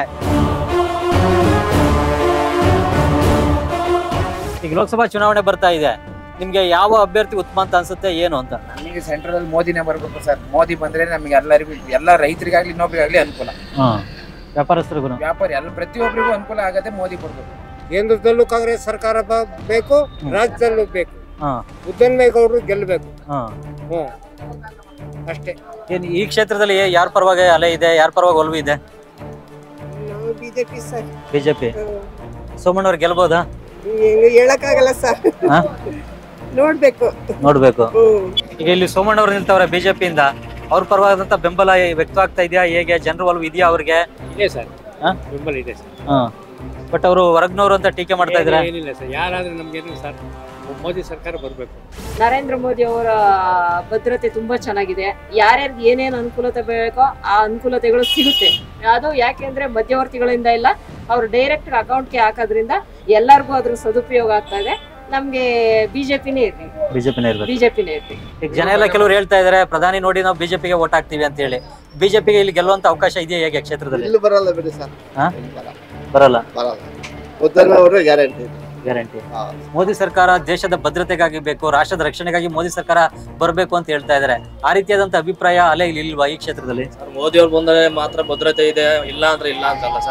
ಈಗ ಲೋಕಸಭಾ ಚುನಾವಣೆ ಬರ್ತಾ ಇದೆ ನಿಮ್ಗೆ ಯಾವ ಅಭ್ಯರ್ಥಿ ಉತ್ತಮ ಅಂತ ಅನ್ಸುತ್ತೆ ಏನು ಅಂತ ನಮಗೆ ಸೆಂಟ್ರಲ್ ಅಲ್ಲಿ ಮೋದಿನೇ ಬರ್ಬೇಕು ಸರ್ ಮೋದಿ ಬಂದ್ರೆ ನಮಗೆ ಎಲ್ಲರಿಗೂ ಎಲ್ಲ ರೈತರಿಗಾಗ್ಲಿ ಇನ್ನೊಬ್ರಿಗಾಗ್ಲಿ ಅನುಕೂಲ ವ್ಯಾಪಾರಸ್ಥರಿಗೂ ವ್ಯಾಪಾರಿ ಎಲ್ಲ ಪ್ರತಿಯೊಬ್ಬರಿಗೂ ಅನುಕೂಲ ಆಗದೆ ಮೋದಿ ಬರ್ಬೇಕು ಕೇಂದ್ರದಲ್ಲೂ ಕಾಂಗ್ರೆಸ್ ಸರ್ಕಾರ ಬ- ಬೇಕು ರಾಜ್ಯದಲ್ಲೂ ಬೇಕು ಹಾ ಮುದ್ದನ್ಮೇಗೌಡರು ಗೆಲ್ಲಬೇಕು ಹಾ ಹ್ಞೂ ಅಷ್ಟೇ ಏನ್ ಈ ಕ್ಷೇತ್ರದಲ್ಲಿ ಯಾರ ಪರವಾಗಿ ಅಲೆ ಇದೆ ಯಾರ ಪರವಾಗಿ ಒಲವು ಇದೆ ನಾವು ಬಿಜೆಪಿ ಸರ್ ಬಿಜೆಪಿ ಸೋಮಣ್ಣವ್ರು ಗೆಲ್ಬೋದಾ ಹೇಳಕ್ಕಾಗಲ್ಲ ಸರ್ ಹಾ? ನೋಡ್ಬೇಕು ನೋಡ್ಬೇಕು ಈಗ ಇಲ್ಲಿ ಸೋಮಣ್ಣವ್ರು ನಿಲ್ತವ್ರೆ ಬಿಜೆಪಿಯಿಂದ ಅವ್ರ ಪರವಾದಂತ ಬೆಂಬಲ ವ್ಯಕ್ತವಾಗ್ತಾ ಇದೆಯಾ ಹೇಗೆ ಜನರ ಒಲವು ಇದೆಯಾ ಅವ್ರಿಗೆ ಇದೆ ಸರ್ ಹಾ? ಬೆಂಬಲ ಇದೆ ಸರ್ ಬಟ್ ಅವರು ಹೊರಗ್ನವ್ರು ಅಂತ ಟೀಕೆ ಮಾಡ್ತಾ ಇದ್ರೆ ಏನ್- ಏನಿಲ್ಲ ಸರ್ ಯಾರಾದ್ರೂ ನಮ್ಗೇನು ಸರ್ ಮೋದಿ ಸರ್ಕಾರ ಬರಬೇಕು ನರೇಂದ್ರ ಮೋದಿ ಅವರ ಭದ್ರತೆ ತುಂಬಾ ಚೆನ್ನಾಗಿದೆ ಯಾರ್ಯಾರಿಗೆ ಏನೇನು ಅನುಕೂಲತೆ ಬೇಕೋ ಆ ಅನುಕೂಲತೆಗಳು ಸಿಗುತ್ತೆ ಅದು ಯಾಕೆಂದ್ರೆ ಮಧ್ಯವರ್ತಿಗಳಿಂದ ಇಲ್ಲ ಅವ್ರು ಡೈರೆಕ್ಟ್ ಅಕೌಂಟ್ಗೆ ಹಾಕೋದ್ರಿಂದ ಎಲ್ಲರಿಗೂ ಅದ್ರ ಸದುಪಯೋಗ ಆಗ್ತಾ ಇದೆ ನಮ್ಗೆ ಬಿಜೆಪಿನೇ ಇರ್ಲಿ ಬಿಜೆಪಿನೇ ಇರ್ಬೇಕು ಬಿಜೆಪಿನೇ ಇರ್ಲಿ ಈಗ ಜನ ಎಲ್ಲ ಕೆಲವರು ಹೇಳ್ತಾ ಇದಾರೆ ಪ್ರಧಾನಿ ನೋಡಿ ನಾವು ಬಿಜೆಪಿಗೆ ವೋಟ್ ಹಾಕ್ತೀವಿ ಅಂತ ಹೇಳಿ ಬಿಜೆಪಿಗೆ ಇಲ್ಲಿ ಗೆಲ್ಲುವಂತ ಅವಕಾಶ ಇದೆಯಾ ಹೇಗೆ ಕ್ಷೇತ್ರದಲ್ಲಿ ಇಲ್ಲಿ ಬರಲ್ಲ ಬಿಡಿ ಸರ್ ಹಾ? ಬರಲ್ಲ ಬರಲ್ಲ ಮುದ್ದನ್ಮೇಗೌಡರು ಗ್ಯಾರಂಟಿ ಗ್ಯಾರಂಟಿ ಮೋದಿ ಸರ್ಕಾರ ದೇಶದ ಭದ್ರತೆಗಾಗಿ ಬೇಕು ರಾಷ್ಟ್ರದ ರಕ್ಷಣೆಗಾಗಿ ಮೋದಿ ಸರ್ಕಾರ ಬರಬೇಕು ಅಂತ ಹೇಳ್ತಾ ಇದಾರೆ ಆ ರೀತಿಯಾದಂತ ಅಭಿಪ್ರಾಯ ಅಲೆ ಇಲ್ಲಿ ಇಲ್ವಾ ಈ ಕ್ಷೇತ್ರದಲ್ಲಿ ಮೋದಿ ಅವ್ರು ಬಂದ್ರೆ ಮಾತ್ರ ಭದ್ರತೆ ಇದೆ ಇಲ್ಲ ಅಂದ್ರೆ ಇಲ್ಲ ಅಂತಲ್ಲ ಸರ್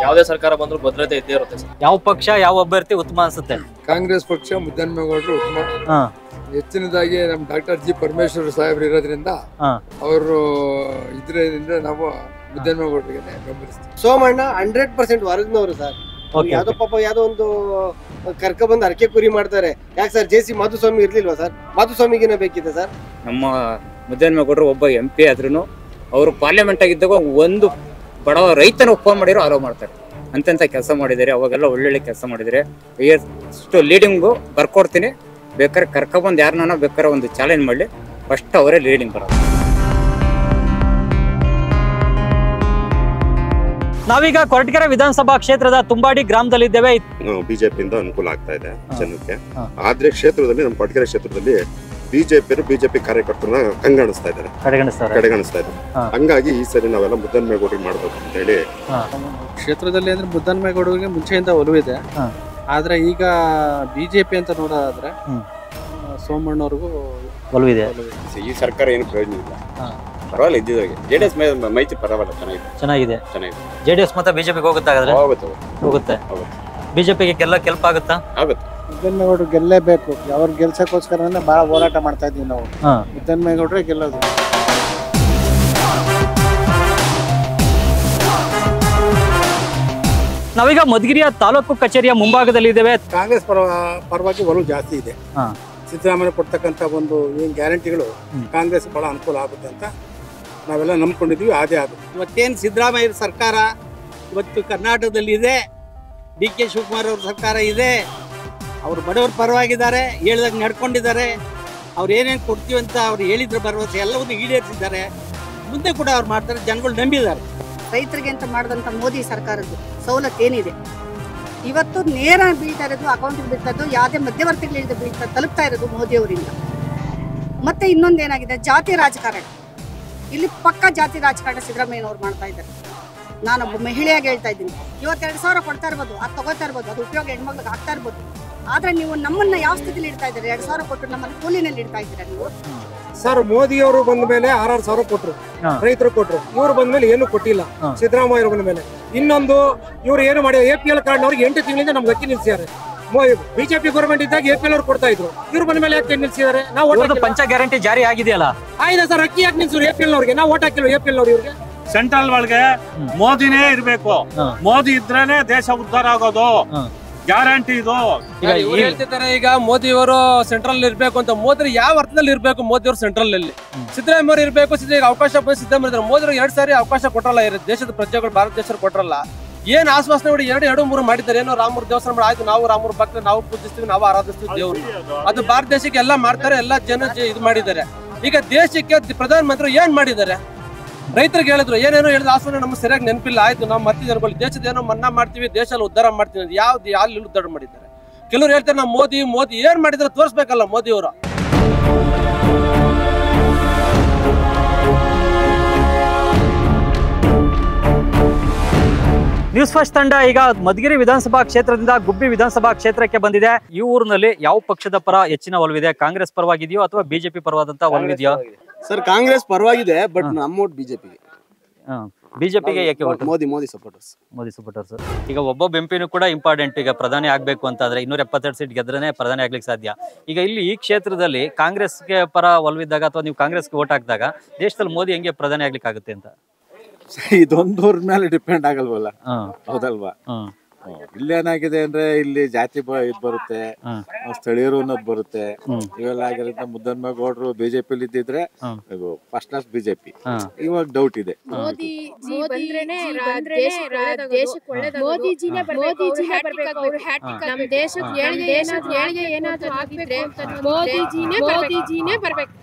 ಯಾವುದೇ ಸರ್ಕಾರ ಬಂದ್ರು ಭದ್ರತೆ ಇದ್ದೇ ಇರುತ್ತೆ ಸರ್ ಯಾವ ಪಕ್ಷ ಯಾವ ಅಭ್ಯರ್ಥಿ ಉತ್ತಮ ಅನ್ಸುತ್ತೆ ಕಾಂಗ್ರೆಸ್ ಪಕ್ಷ ಮುದ್ದನ್ಮೇಗೌಡರು ಉತ್ತಮ ಹಾ ಹೆಚ್ಚಿನದಾಗಿ ನಮ್ಮ ಡಾಕ್ಟರ್ ಜಿ ಪರಮೇಶ್ವರ್ ಸಾಹೇಬ್ರು ಇರೋದ್ರಿಂದ ಹಾ ಅವರು ಇದರಿಂದ ನಾವು ಮುದ್ದನ್ಮೇಗೌಡರಿಗೆ ಬೆಂಬಲಿಸ್ತೀವಿ ಸೋಮಣ್ಣ ಹಂಡ್ರೆಡ್ ಪರ್ಸೆಂಟ್ ಹೊರಗಿನವರು ಸರ್ Okay, ಯಾವ್ದೋ ಪಾಪ ಯಾವ್ದೋ ಒಂದು ಕರ್ಕ ಬಂದು ಅರಕೆ ಕುರಿ ಮಾಡ್ತಾರೆ ಯಾಕೆ ಸರ್ ಜೆ ಸಿ ಮಾಧುಸ್ವಾಮಿ ಇರ್ಲಿಲ್ವಾ ಸರ್ ಮಾಧುಸ್ವಾಮಿಗಿನ ಬೇಕಿದೆ ಸರ್ ನಮ್ಮ ಮುದ್ದನ್ಮೇಗೌಡರು ಒಬ್ಬ ಎಂ ಪಿ ಆದ್ರೂ ಅವರು ಪಾರ್ಲಿಮೆಂಟ್ ಆಗಿದ್ದಾಗ ಒಂದು ಬಡವ ರೈತನ ಫೋನ್ ಮಾಡಿರೋ ಆರೋ ಮಾಡ್ತಾರೆ ಅಂತಂತ ಕೆಲಸ ಮಾಡಿದ್ದಾರೆ ಅವಾಗೆಲ್ಲ ಒಳ್ಳೊಳ್ಳೆ ಕೆಲಸ ಮಾಡಿದ್ದಾರೆ ಎಷ್ಟು ಲೀಡಿಂಗು ಬರ್ಕೊಡ್ತೀನಿ ಬೇಕಾದ್ರೆ ಕರ್ಕೊಬಂದು ಯಾರನ್ನ ಬೇಕಾದ್ರೆ ಒಂದು ಚಾಲೆಂಜ್ ಮಾಡಲಿ ಫಸ್ಟ್ ಅವರೇ ಲೀಡಿಂಗ್ ಬರೋದು ನಾವೀಗ ಕೊರಟಗೆರೆ ವಿಧಾನಸಭಾ ಕ್ಷೇತ್ರದ ತುಂಬಾಡಿ ಗ್ರಾಮದಲ್ಲಿದ್ದೇವೆ ಬಿಜೆಪಿಯಿಂದ ಅನುಕೂಲ ಆಗ್ತಾ ಇದೆ ಜನಕ್ಕೆ ಆದ್ರೆ ಕ್ಷೇತ್ರದಲ್ಲಿ ನಮ್ಮ ಕೊಟ್ಗೆರೆ ಕ್ಷೇತ್ರದಲ್ಲಿ ಬಿಜೆಪಿ ಬಿಜೆಪಿ ಕಾರ್ಯಕರ್ತರನ್ನ ಕಣ್ಗಾಣಿಸ್ತಾ ಇದ್ದಾರೆ ಕಡೆಗಣಿಸ್ತಾರೆ ಕಡೆಗಣಿಸ್ತಾ ಇದ್ದಾರೆ ಹಂಗಾಗಿ ಈ ಸರಿ ನಾವೆಲ್ಲ ಮುದ್ದನ್ಮೇಗೌಡರಿಗೆ ಮಾಡ್ಬೇಕು ಅಂತ ಹೇಳಿ ಕ್ಷೇತ್ರದಲ್ಲಿ ಅಂದ್ರೆ ಮುದ್ದನ್ಮೇಗೌಡರಿಗೆ ಮುಂಚೆಯಿಂದ ಒಲವಿದೆ ಆದ್ರೆ ಈಗ ಬಿಜೆಪಿ ಅಂತ ನೋಡೋದಾದ್ರೆ ಸೋಮಣ್ಣವ್ರಿಗೂ ಒಲವಿದೆ ಈ ಸರ್ಕಾರ ಏನು ಪ್ರಯೋಜನ ಇಲ್ಲ ಪರವಾಗಿಲ್ಲ ಇದ್ದಿದ್ರಿಗೆ ಜೆ ಡಿ ಎಸ್ ಮೈತ್ರಿ ಪರವಾಗಿಲ್ಲ ಚೆನ್ನಾಗಿದೆ ಚೆನ್ನಾಗಿದೆ ಚೆನ್ನಾಗಿದೆ ಜೆಡಿಎಸ್ ಮತ್ತೆ ಬಿಜೆಪಿಗೆ ಹೋಗುತ್ತೆ ಹಾಗಾದ್ರೆ ಹೋಗುತ್ತೆ ಹೋಗುತ್ತೆ ಬಿಜೆಪಿಗೆ ಕೆಲ ಕೆಲ್ಪ ಆಗುತ್ತಾ ಆಗುತ್ತೆ ಮುದ್ದನ್ಮೇಗೌಡರು ಗೆಲ್ಲೇಬೇಕು ಅವ್ರ ಗೆಲ್ಸಕ್ಕೋಸ್ಕರನೇ ಬಹಳ ಹೋರಾಟ ಮಾಡ್ತಾ ಇದ್ದೀವಿ ನಾವು ಹಾ ಮುದ್ದನ್ಮೇಗೌಡ್ರೆ ಗೆಲ್ಲೋದು ನಾವೀಗ ಮಧುಗಿರಿಯ ತಾಲೂಕು ಕಚೇರಿಯ ಮುಂಭಾಗದಲ್ಲಿದ್ದೇವೆ ಕಾಂಗ್ರೆಸ್ ಪರ ಪರವಾಗಿ ಒಲವು ಜಾಸ್ತಿ ಇದೆ ಹಾ ಸಿದ್ದರಾಮಯ್ಯ ಕೊಡ್ತಕ್ಕಂಥ ಒಂದು ಏನು ಗ್ಯಾರಂಟಿಗಳು ಕಾಂಗ್ರೆಸ್ ಬಹಳ ಅನುಕೂಲ ಆಗುತ್ತೆ ಅಂತ ನಾವೆಲ್ಲ ನಂಬ್ಕೊಂಡಿದ್ವಿ ಅದೇ ಆಗುತ್ತೆ ಇವತ್ತೇನು ಸಿದ್ದರಾಮಯ್ಯ ಸರ್ಕಾರ ಇವತ್ತು ಕರ್ನಾಟಕದಲ್ಲಿ ಇದೆ ಡಿ ಕೆ ಶಿವಕುಮಾರ್ ಅವ್ರ ಸರ್ಕಾರ ಇದೆ ಅವರು ಬಡವರ ಪರವಾಗಿದ್ದಾರೆ ಹೇಳ್ದಾಗ ನಡ್ಕೊಂಡಿದ್ದಾರೆ ಅವ್ರು ಏನೇನು ಕೊಡ್ತೀವಿ ಅಂತ ಅವ್ರು ಹೇಳಿದ್ರ ಭರವಸೆ ಎಲ್ಲವನ್ನೂ ಈಡೇರಿಸಿದ್ದಾರೆ ಮುಂದೆ ಕೂಡ ಅವ್ರು ಮಾಡ್ತಾರೆ ಜನಗಳು ನಂಬಿದ್ದಾರೆ ರೈತರಿಗೆ ಅಂತ ಮಾಡಿದಂಥ ಮೋದಿ ಸರ್ಕಾರದ್ದು ಸವಲತ್ತು ಏನಿದೆ ಇವತ್ತು ನೇರ ಬೀಳ್ತಾ ಇರೋದು ಅಕೌಂಟಿಗೆ ಬೀಳ್ತಾ ಇರೋದು ಯಾವುದೇ ಮಧ್ಯವರ್ತಿಗಳಿಂದ ಬೀಳ್ತಾ ತಲುಪ್ತಾ ಇರೋದು ಮೋದಿ ಅವರಿಂದ ಮತ್ತೆ ಇನ್ನೊಂದೇನಾಗಿದೆ ಜಾತಿ ರಾಜಕಾರಣ ಇಲ್ಲಿ ಪಕ್ಕ ಜಾತಿ ರಾಜಕಾರಣ ಸಿದ್ದರಾಮಯ್ಯನವ್ರು ಮಾಡ್ತಾ ಇದ್ದಾರೆ ನಾನೊಬ್ಬ ಮಹಿಳೆಯಾಗಿ ಹೇಳ್ತಾ ಇದ್ದೀನಿ ಇವತ್ತೆರಡು ಸಾವಿರ ಕೊಡ್ತಾ ಇರ್ಬೋದು ಅದು ತಗೋತಾ ಇರ್ಬೋದು ಅದು ಉಪಯೋಗ ಹೆಣ್ಮಕ್ಳಿಗೆ ಆಗ್ತಾ ಇರ್ಬೋದು ಆದ್ರೆ ನೀವು ನಮ್ಮನ್ನ ಯಾವ ಸ್ಥಿತಿಲಿ ಇಡ್ತಾ ಇದ್ದಾರೆ ಎರಡು ಸಾವಿರ ಕೊಟ್ಟು ನಮ್ಮನ್ನ ಕೂಲಿನಲ್ಲಿ ಇಡ್ತಾ ಇದ್ದೀರಾ ನೀವು ಸರ್ ಮೋದಿ ಅವರು ಬಂದ ಮೇಲೆ ಆರಾರು ಸಾವಿರ ಕೊಟ್ರು ರೈತರು ಕೊಟ್ರು ಇವ್ರು ಬಂದ ಮೇಲೆ ಏನು ಕೊಟ್ಟಿಲ್ಲ ಸಿದ್ದರಾಮಯ್ಯ ಬಂದ ಮೇಲೆ ಇನ್ನೊಂದು ಇವ್ರು ಏನು ಮಾಡಿ ಎ ಪಿ ಎಲ್ ಕಾರ್ಡ್ ಅವ್ರಿಗೆ ಎಂಟು ತಿಂಗಳಿಂದ ನಮ್ಗೆ ಅಕ್ಕಿ ನಿಲ್ಸಿದ್ದಾರೆ ಬಿಜೆಪಿ ಗೌರ್ಮೆಂಟ್ ಇದ್ದಾಗ ಎ ಪಿ ಎಲ್ ಅವ್ರು ಕೊಡ್ತಾ ಇದ್ರು ಇವ್ರು ಬಂದ ಮೇಲೆ ಯಾಕೆ ನಿಲ್ಸಿದ್ದಾರೆ ನಾವು ಇವತ್ತು ಪಂಚ ಗ್ಯಾರಂಟಿ ಜಾರಿ ಆಗಿದೆಯಲ್ಲ ಆಯ್ತಾ ಸರ್ ಅಕ್ಕಿ ಯಾಕೆ ನಿಲ್ಸಿದ್ರು ಎ ಪಿ ಎಲ್ ಅವ್ರಿಗೆ ನಾವು ಓಟ್ ಹಾಕಿಲ್ಲ ಎ ಪಿ ಎಲ್ ಅವ್ರು ಇವ್ರಿಗೆ ಸೆಂಟ್ರಲ್ ಒಳಗೆ ಮೋದಿನೇ ಇರ್ಬೇಕು ಮೋದಿ ಇದ್ರೇನೆ ದೇಶ ಉದ್ಧಾರ ಆಗೋದು ಗ್ಯಾರಂಟಿ ಇದು ಇವ್ರು ಹೇಳ್ತಿದ್ದಾರೆ ಈಗ ಮೋದಿ ಅವರು ಸೆಂಟ್ರಲ್ ಇರ್ಬೇಕು ಅಂತ ಮೋದಿ ಯಾವ ಅರ್ಥದಲ್ಲಿ ಇರ್ಬೇಕು ಮೋದಿ ಅವರು ಸೆಂಟ್ರಲ್ ಅಲ್ಲಿ ಸಿದ್ದರಾಮಯ್ಯ ಇರ್ಬೇಕು ಸಿದ್ದ ಅವಕಾಶ ಬಂದು ಸಿದ್ದರಾಮಯ್ಯ ಮೋದಿ ಎರಡ್ ಸಾರಿ ಅವಕಾಶ ಕೊಟ್ರಲ್ಲ ಇವ್ರು ದೇಶದ ಪ್ರಜೆಗಳು ಭಾರತ ದೇಶ ಕೊಟ್ರಲ್ಲ ಏನ್ ಆಶ್ವಾಸನೆ ಮಾಡಿ ಎರಡು ಎರಡು ಮೂರು ಮಾಡಿದ್ದಾರೆ ಏನೋ ರಾಮೂರ್ ದೇವಸ್ಥಾನ ಮಾಡಿ ಆಯ್ತು ನಾವು ರಾಮೂರ್ ಭಕ್ತ ನಾವು ಪೂಜಿಸ್ತೀವಿ ನಾವು ಆರಾಧಿಸ್ತೀವಿ ದೇವ್ರು ಅದು ಭಾರತ ದೇಶಕ್ಕೆ ಎಲ್ಲ ಮಾಡ್ತಾರೆ ಎಲ್ಲ ಜನ ಜ- ಇದು ಮಾಡಿದ್ದಾರೆ ಈಗ ದೇಶಕ್ಕೆ ಪ್ರಧಾನ ಮಂತ್ರಿ ಏನ್ ಮಾಡಿದ್ದಾರೆ ರೈತರಿಗೆ ಹೇಳಿದ್ರು ಏನೇನೋ ಹೇಳಿದ್ರು ಆಶ್ವಾಸನೆ ನಮ್ಗೆ ಸರಿಯಾಗಿ ನೆನಪಿಲ್ಲ ಆಯ್ತು ನಾವು ಮತ್ತೆ ಅನ್ಕೊಳ್ಳಿ ದೇಶದ ಏನೋ ಮನ್ನಾ ಮಾಡ್ತೀವಿ ದೇಶದಲ್ಲಿ ಉದ್ಧಾರ ಮಾಡ್ತೀವಿ ಅಂತ ಯಾವ್ದು ಯಾವ್ದು ಉದ್ಧಾರ ಮಾಡಿದ್ದಾರೆ ಕೆಲವ್ರು ಹೇಳ್ತಾರೆ ನಾವು ಮೋದಿ ಮೋದಿ ಏನ್ ಮಾಡಿದ್ರೆ ತೋರಿಸ್ಬೇಕಲ್ಲ ಮೋದಿ ಅವರು ನ್ಯೂಸ್ ಫಸ್ಟ್ ತಂಡ ಈಗ ಮಧುಗಿರಿ ವಿಧಾನಸಭಾ ಕ್ಷೇತ್ರದಿಂದ ಗುಬ್ಬಿ ವಿಧಾನಸಭಾ ಕ್ಷೇತ್ರಕ್ಕೆ ಬಂದಿದೆ ಈ ಊರಿನಲ್ಲಿ ಯಾವ ಪಕ್ಷದ ಪರ ಹೆಚ್ಚಿನ ಒಲವಿದೆ ಕಾಂಗ್ರೆಸ್ ಪರವಾಗಿದೆಯೋ ಅಥವಾ ಬಿಜೆಪಿ ಪರವಾದಂತ ಒಲವಿದೆಯೋ ಸರ್ ಕಾಂಗ್ರೆಸ್ ಪರವಾಗಿದೆ ಬಟ್ ನಮ್ಮ ಓಟ್ ಬಿಜೆಪಿಗೆ ಬಿಜೆಪಿಗೆ ಯಾಕೆ vote? Modi Modi supporters Modi supporters ಈಗ ಒಬ್ಬ ಎಂಪಿನೂ ಕೂಡ ಇಂಪಾರ್ಟೆಂಟ್ ಈಗ ಪ್ರಧಾನಿ ಆಗ್ಬೇಕು ಅಂತಾದ್ರೆ ಇನ್ನೂರ ಎಪ್ಪತ್ತೆರಡು ಸೀಟ್ ಗೆದ್ರೇನೆ ಪ್ರಧಾನಿ ಆಗ್ಲಿಕ್ಕೆ ಸಾಧ್ಯ ಈಗ ಇಲ್ಲಿ ಈ ಕ್ಷೇತ್ರದಲ್ಲಿ ಕಾಂಗ್ರೆಸ್ಗೆ ಪರ ಒಲವಿದ್ದಾಗ ಅಥವಾ ನೀವು ಕಾಂಗ್ರೆಸ್ಗೆ ವೋಟ್ ಹಾಕಿದಾಗ ದೇಶದಲ್ಲಿ ಮೋದಿ ಹೆಂಗೆ ಪ್ರಧಾನಿ ಆಗ್ಲಿಕ್ಕೆ ಆಗುತ್ತೆ ಅಂತ ಇದೊಂದೂರ್ ಮೇಲೆ ಡಿಪೆಂಡ್ ಆಗಲ್ವಲ್ಲ ಹೌದಲ್ವಾ ಇಲ್ಲೇನಾಗಿದೆ ಅಂದ್ರೆ ಇಲ್ಲಿ ಜಾತಿ ಬ ಇದ್ ಬರುತ್ತೆ ಸ್ಥಳೀಯರು ಅನ್ನೋದು ಬರುತ್ತೆ ಇವೆಲ್ಲ ಆಗಿರೋದ್ರಿಂದ ಮುದ್ದನ್ಮೇಗೌಡರು ಬಿಜೆಪಿ ಇದ್ದಿದ್ರೆ ಫಸ್ಟ್ ಕ್ಲಾಸ್ ಬಿಜೆಪಿ ಇವಾಗ ಡೌಟ್ ಇದೆ ಮೋದಿ ಜಿ ಬಂದ್ರೇನೆ ದೇಶಕ್ಕೆ ಒಳ್ಳೇದಾಗೋದು ಮೋದಿಜಿನೇ ಮೋದಿಜಿನೇ ಬರ್ಬೇಕು ಅವ್ರು ಹ್ಯಾಟ್ರಿಕ್ ನಮ್ಮ ದೇಶಕ್ಕೆ ಏಳಿಗೆ ಏನಾದ್ರು ಏಳಿಗೆ ಏನಾದ್ರು ಆಗಿದ್ರೆ ಮೋದಿಜಿನೇ ಮೋದಿಜಿನೇ ಬರ್ಬೇಕು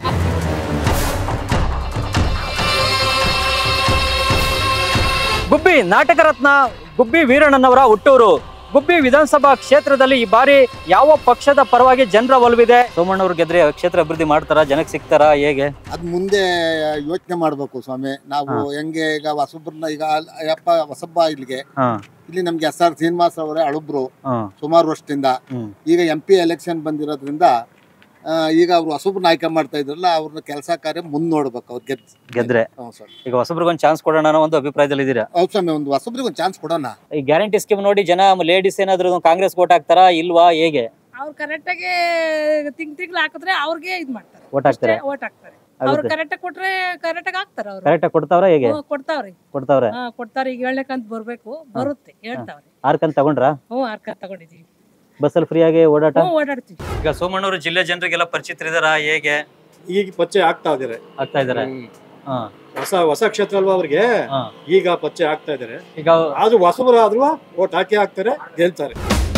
ಗುಬ್ಬಿ ನಾಟಕ ರತ್ನ ಗುಬ್ಬಿ ವೀರಣ್ಣನವರ ಹುಟ್ಟೂರು ಗುಬ್ಬಿ ವಿಧಾನಸಭಾ ಕ್ಷೇತ್ರದಲ್ಲಿ ಈ ಬಾರಿ ಯಾವ ಪಕ್ಷದ ಪರವಾಗಿ ಜನರ ಒಲವಿದೆ ಸೋಮಣ್ಣವ್ರು ಗೆದ್ರೆ ಕ್ಷೇತ್ರ ಅಭಿವೃದ್ಧಿ ಮಾಡ್ತಾರ ಜನಕ್ಕೆ ಸಿಗ್ತಾರ ಹೇಗೆ ಅದ್ ಮುಂದೆ ಯೋಚನೆ ಮಾಡ್ಬೇಕು ಸ್ವಾಮಿ ನಾವು ಹೆಂಗೆ ಈಗ ಹೊಸಬ್ರನ್ನ ಈಗ ಅಲ್- ಯಪ್ಪ ಹೊಸಬ್ಬ ಇಲ್ಲಿಗೆ ಇಲ್ಲಿ ನಮ್ಗೆ ಎಸ್ ಆರ್ ಶ್ರೀನಿವಾಸ್ ಅವರೇ ಅಳುಬ್ರು ಸುಮಾರು ವರ್ಷದಿಂದ ಈಗ ಎಂ ಪಿ ಎಲೆಕ್ಷನ್ ಬಂದಿರೋದ್ರಿಂದ ಆ, ಈಗ ಅವ್ರು ಹೊಸಬ್ರು ಆಯ್ಕೆ ಮಾಡ್ತಾ ಇದ್ರಲ್ಲ ಅವ್ರನ್ನ ಕೆಲಸ ಕಾರ್ಯ ಮುಂದ್ ನೋಡ್ಬೇಕು ಅವ್ರು ಗೆದ್ ಗೆದ್ರೆ ಹ್ಞೂ ಸರ್ ಈಗ ಹೊಸಬ್ರಿಗೊಂದು ಚಾನ್ಸ್ ಕೊಡೋಣ ಅನ್ನೋ ಒಂದು ಅಭಿಪ್ರಾಯದಲ್ಲಿ ಇದ್ದೀರಾ ಹೌದು ಸ್ವಾಮಿ ಒಂದು ಹೊಸಬ್ರಿಗೆ ಒಂದು ಚಾನ್ಸ್ ಕೊಡೋಣ ಈ ಗ್ಯಾರಂಟಿ ಸ್ಕೀಮ್ ನೋಡಿ ಜನ ಲೇಡೀಸ್ ಏನಾದ್ರು ಕಾಂಗ್ರೆಸ್ ಓಟ್ ಹಾಕ್ತಾರಾ ಇಲ್ವಾ ಹೇಗೆ ಅವ್ರು ಕರೆಕ್ಟಾಗಿ ತಿಂಗ್ ತಿಂಗ್ಳು ಹಾಕಿದ್ರೆ ಅವ್ರಿಗೆ ಇದ್ ಮಾಡ್ತಾರೆ ಓಟ್ ಹಾಕ್ತಾರೆ ಓಟ್ ಹಾಕ್ತಾರೆ ಅವ್ರು ಆಗುತ್ತೆ. ಕರೆಕ್ಟಾಗಿ ಕೊಟ್ರೆ ಕರೆಕ್ಟಾಗಿ ಹಾಕ್ತಾರೆ ಅವ್ರು ಕರೆಕ್ಟಾಗಿ ಕೊಡ್ತಾವ್ರಾ ಹೇಗೆ ಹ್ಞೂ, ಕೊಡ್ತಾವ್ರಿ ಕೊಡ್ತಾವ್ರೆ ಹಾ ಕೊಡ್ತಾರೆ ಈಗ ಏಳನೇ ಕಂತ್ ಬರ್ಬೇಕು ಬರುತ್ತೆ ಹೇಳ್ತಾವ್ರಿ ಆರ್ಕಂತ ತಗೊಂಡ್ರಾ ಹ್ಞೂ ಅರ್ಕ ತಗೊಂಡಿದೀವಿ ಬಸ್ಸಲ್ಲಿ ಫ್ರೀ ಆಗಿ ಓಡಾಟ ಹ್ಞೂ ಓಡಾಡ್ತೀವಿ ಈಗ ಸೋಮಣ್ಣವರು ಜಿಲ್ಲೆ ಜನರಿಗೆಲ್ಲ ಪರಿಚಿತರಿದಾರ ಹೇಗೆ ಈಗ ಪರಿಚಯ ಆಗ್ತಾ ಇದಾರೆ ಆಗ್ತಾ ಇದಾರೆ ಹಾ ಹೊಸ ಹೊಸ ಕ್ಷೇತ್ರ ಅಲ್ವಾ ಅವ್ರಿಗೆ ಈಗ ಪರಿಚಯ ಆಗ್ತಾ ಇದಾರೆ ಈಗ ಆದ್ರೂ ಹೊಸಬರು ಆದ್ರೂ ಓಟ್ ಹಾಕಿ ಹಾಕ್ತಾರೆ ಗೆಲ್ತಾರೆ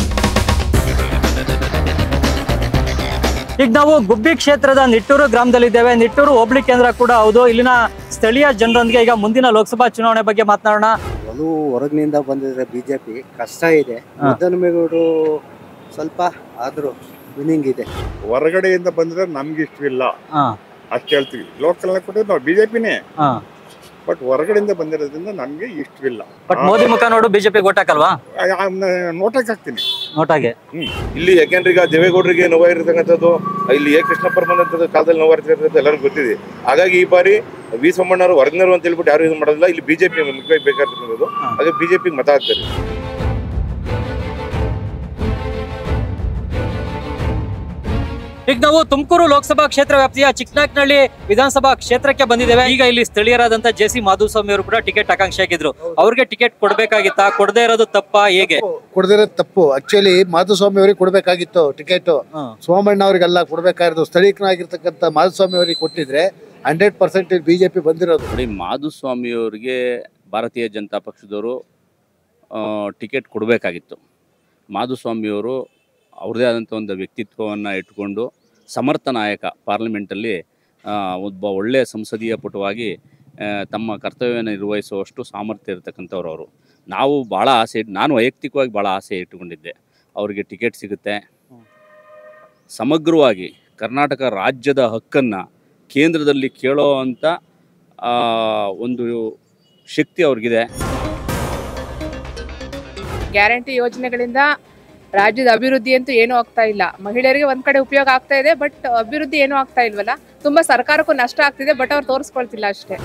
ಈಗ ನಾವು ಗುಬ್ಬಿ ಕ್ಷೇತ್ರದ ನಿಟ್ಟೂರು ಗ್ರಾಮದಲ್ಲಿದ್ದೇವೆ ನಿಟ್ಟೂರು ಹೋಬಳಿ ಕೇಂದ್ರ ಕೂಡ ಹೌದು ಇಲ್ಲಿನ ಸ್ಥಳೀಯ ಜನರೊಂದಿಗೆ ಈಗ ಮುಂದಿನ ಲೋಕಸಭಾ ಚುನಾವಣೆ ಬಗ್ಗೆ ಮಾತನಾಡೋಣ ಒಲವು ಹೊರಗಿನಿಂದ ಬಂದಿದ್ರೆ ಬಿಜೆಪಿ ಕಷ್ಟ ಇದೆ ಮುದ್ದನಮೇಗೌಡರು ಸ್ವಲ್ಪ ಆದ್ರೂ ವಿನಿಂಗ್ ಇದೆ ಹೊರಗಡೆಯಿಂದ ಬಂದ್ರೆ ನಮ್ಗೆ ಇಷ್ಟವಿಲ್ಲ ಹಾ ಅಷ್ಟು ಹೇಳ್ತೀವಿ ಲೋಕಲ್ ಕೊಟ್ಟಿದ್ದು ನಾವು ಬಿಜೆಪಿನೇ ಹಾ ಬಟ್ ಹೊರಗಡೆಯಿಂದ ಬಂದಿರೋದ್ರಿಂದ ನಮ್ಗೆ ಇಷ್ಟವಿಲ್ಲ ಬಟ್ ಮೋದಿ ಮುಖ ನೋಡು ಬಿಜೆಪಿ ಓಟ್ ಹಾಕಲ್ವಾ ನೋಟಕ್ಕೆ ಹಾಕ್ತೀನಿ ನೋಟಾಗೆ ಇಲ್ಲಿ ಯಾಕೆಂದ್ರೆ ಈಗ ದೇವೇಗೌಡರಿಗೆ ನೋವಾಗಿರ್ತಕ್ಕಂಥದ್ದು ಇಲ್ಲಿ ಎ ಕೃಷ್ಣಪ್ಪರ್ ಬಂದಂಥದ್ದು ಕಾಲದಲ್ಲಿ ನೋವಾಗಿರ್ತಕ್ಕಂಥದ್ದು ಎಲ್ಲರಿಗೂ ಗೊತ್ತಿದೆ ಹಾಗಾಗಿ ಈ ಬಾರಿ ವಿ ಸೋಮಣ್ಣವರು ಹೊರಗಿನವರು ಅಂತ ಹೇಳ್ಬಿಟ್ಟು ಯಾರು ಇದು ಮಾಡೋದಿಲ್ಲ ಇಲ್ಲಿ ಬಿಜೆಪಿ ಮುಖ್ಯವಾಗಿ ಬೇಕಾಗಿರ್ತಕ್ಕಂಥದ್ದು ಹಾಗೆ ಬಿಜೆಪಿ ಮತ ಹಾಕ್ತಾರೆ ಈಗ ನಾವು ತುಮಕೂರು ಲೋಕಸಭಾ ಕ್ಷೇತ್ರ ವ್ಯಾಪ್ತಿಯ ಚಿಕ್ಕನಾಕ್ನಹಳ್ಳಿ ವಿಧಾನಸಭಾ ಕ್ಷೇತ್ರಕ್ಕೆ ಬಂದಿದ್ದೇವೆ ಈಗ ಇಲ್ಲಿ ಸ್ಥಳೀಯರಾದಂತ ಜೆ ಸಿ ಮಾಧುಸ್ವಾಮಿ ಅವರು ಕೂಡ ಟಿಕೆಟ್ ಆಕಾಂಕ್ಷಿ ಆಗಿದ್ರು ಅವ್ರಿಗೆ ಟಿಕೆಟ್ ಕೊಡ್ಬೇಕಾಗಿತ್ತಾ ಕೊಡದೇ ಇರೋದು ತಪ್ಪಾ ಹೇಗೆ ಕೊಡದಿರೋದು ತಪ್ಪು ಆಕ್ಚುಲಿ ಮಾಧುಸ್ವಾಮಿ ಅವರಿಗೆ ಕೊಡ್ಬೇಕಾಗಿತ್ತು ಟಿಕೆಟ್ ಸೋಮಣ್ಣ ಅವರಿಗೆಲ್ಲ ಕೊಡ್ಬೇಕಾಗಿರೋದು ಸ್ಥಳೀಯನಾಗಿರ್ತಕ್ಕಂಥ ಮಾಧುಸ್ವಾಮಿ ಅವರಿಗೆ ಕೊಟ್ಟಿದ್ರೆ ಹಂಡ್ರೆಡ್ ಪರ್ಸೆಂಟ್ ಬಿಜೆಪಿ ಬಂದಿರೋದು ನೋಡಿ ಮಾಧುಸ್ವಾಮಿ ಅವರಿಗೆ ಭಾರತೀಯ ಜನತಾ ಪಕ್ಷದವರು ಆ, ಟಿಕೆಟ್ ಕೊಡಬೇಕಾಗಿತ್ತು ಮಾಧುಸ್ವಾಮಿಯವರು ಅವ್ರದ್ದೇ ಆದಂಥ ಒಂದು ವ್ಯಕ್ತಿತ್ವವನ್ನು ಇಟ್ಕೊಂಡು ಸಮರ್ಥ ನಾಯಕ ಪಾರ್ಲಿಮೆಂಟಲ್ಲಿ ಆ, ಒಬ್ಬ ಒಳ್ಳೆಯ ಸಂಸದೀಯ ಪಟುವಾಗಿ ಆ, ತಮ್ಮ ಕರ್ತವ್ಯವನ್ನು ನಿರ್ವಹಿಸುವಷ್ಟು ಸಾಮರ್ಥ್ಯ ಇರತಕ್ಕಂಥವ್ರು ಅವರು ನಾವು ಭಾಳ ಆಸೆ ಇಟ್ಟು ನಾನು ವೈಯಕ್ತಿಕವಾಗಿ ಭಾಳ ಆಸೆ ಇಟ್ಟುಕೊಂಡಿದ್ದೆ ಅವರಿಗೆ ಟಿಕೆಟ್ ಸಿಗುತ್ತೆ ಸಮಗ್ರವಾಗಿ ಕರ್ನಾಟಕ ರಾಜ್ಯದ ಹಕ್ಕನ್ನು ಕೇಂದ್ರದಲ್ಲಿ ಕೇಳೋ ಅಂಥ ಆ, ಒಂದು ಶಕ್ತಿ ಅವ್ರಿಗಿದೆ ಗ್ಯಾರಂಟಿ ಯೋಜನೆಗಳಿಂದ ರಾಜ್ಯದ ಅಭಿವೃದ್ಧಿ ಅಂತೂ ಏನೂ ಆಗ್ತಾ ಇಲ್ಲ ಮಹಿಳೆಯರಿಗೆ ಒಂದ್ ಕಡೆ ಉಪಯೋಗ ಆಗ್ತಾ ಇದೆ ಬಟ್ ಅಭಿವೃದ್ಧಿ ಏನೂ ಆಗ್ತಾ ಇಲ್ವಲ್ಲ ತುಂಬಾ ಸರ್ಕಾರಕ್ಕೂ ನಷ್ಟ ಆಗ್ತಿದೆ ಬಟ್ ಅವ್ರು ತೋರಿಸ್ಕೊಳ್ತಿಲ್ಲ ಅಷ್ಟೇ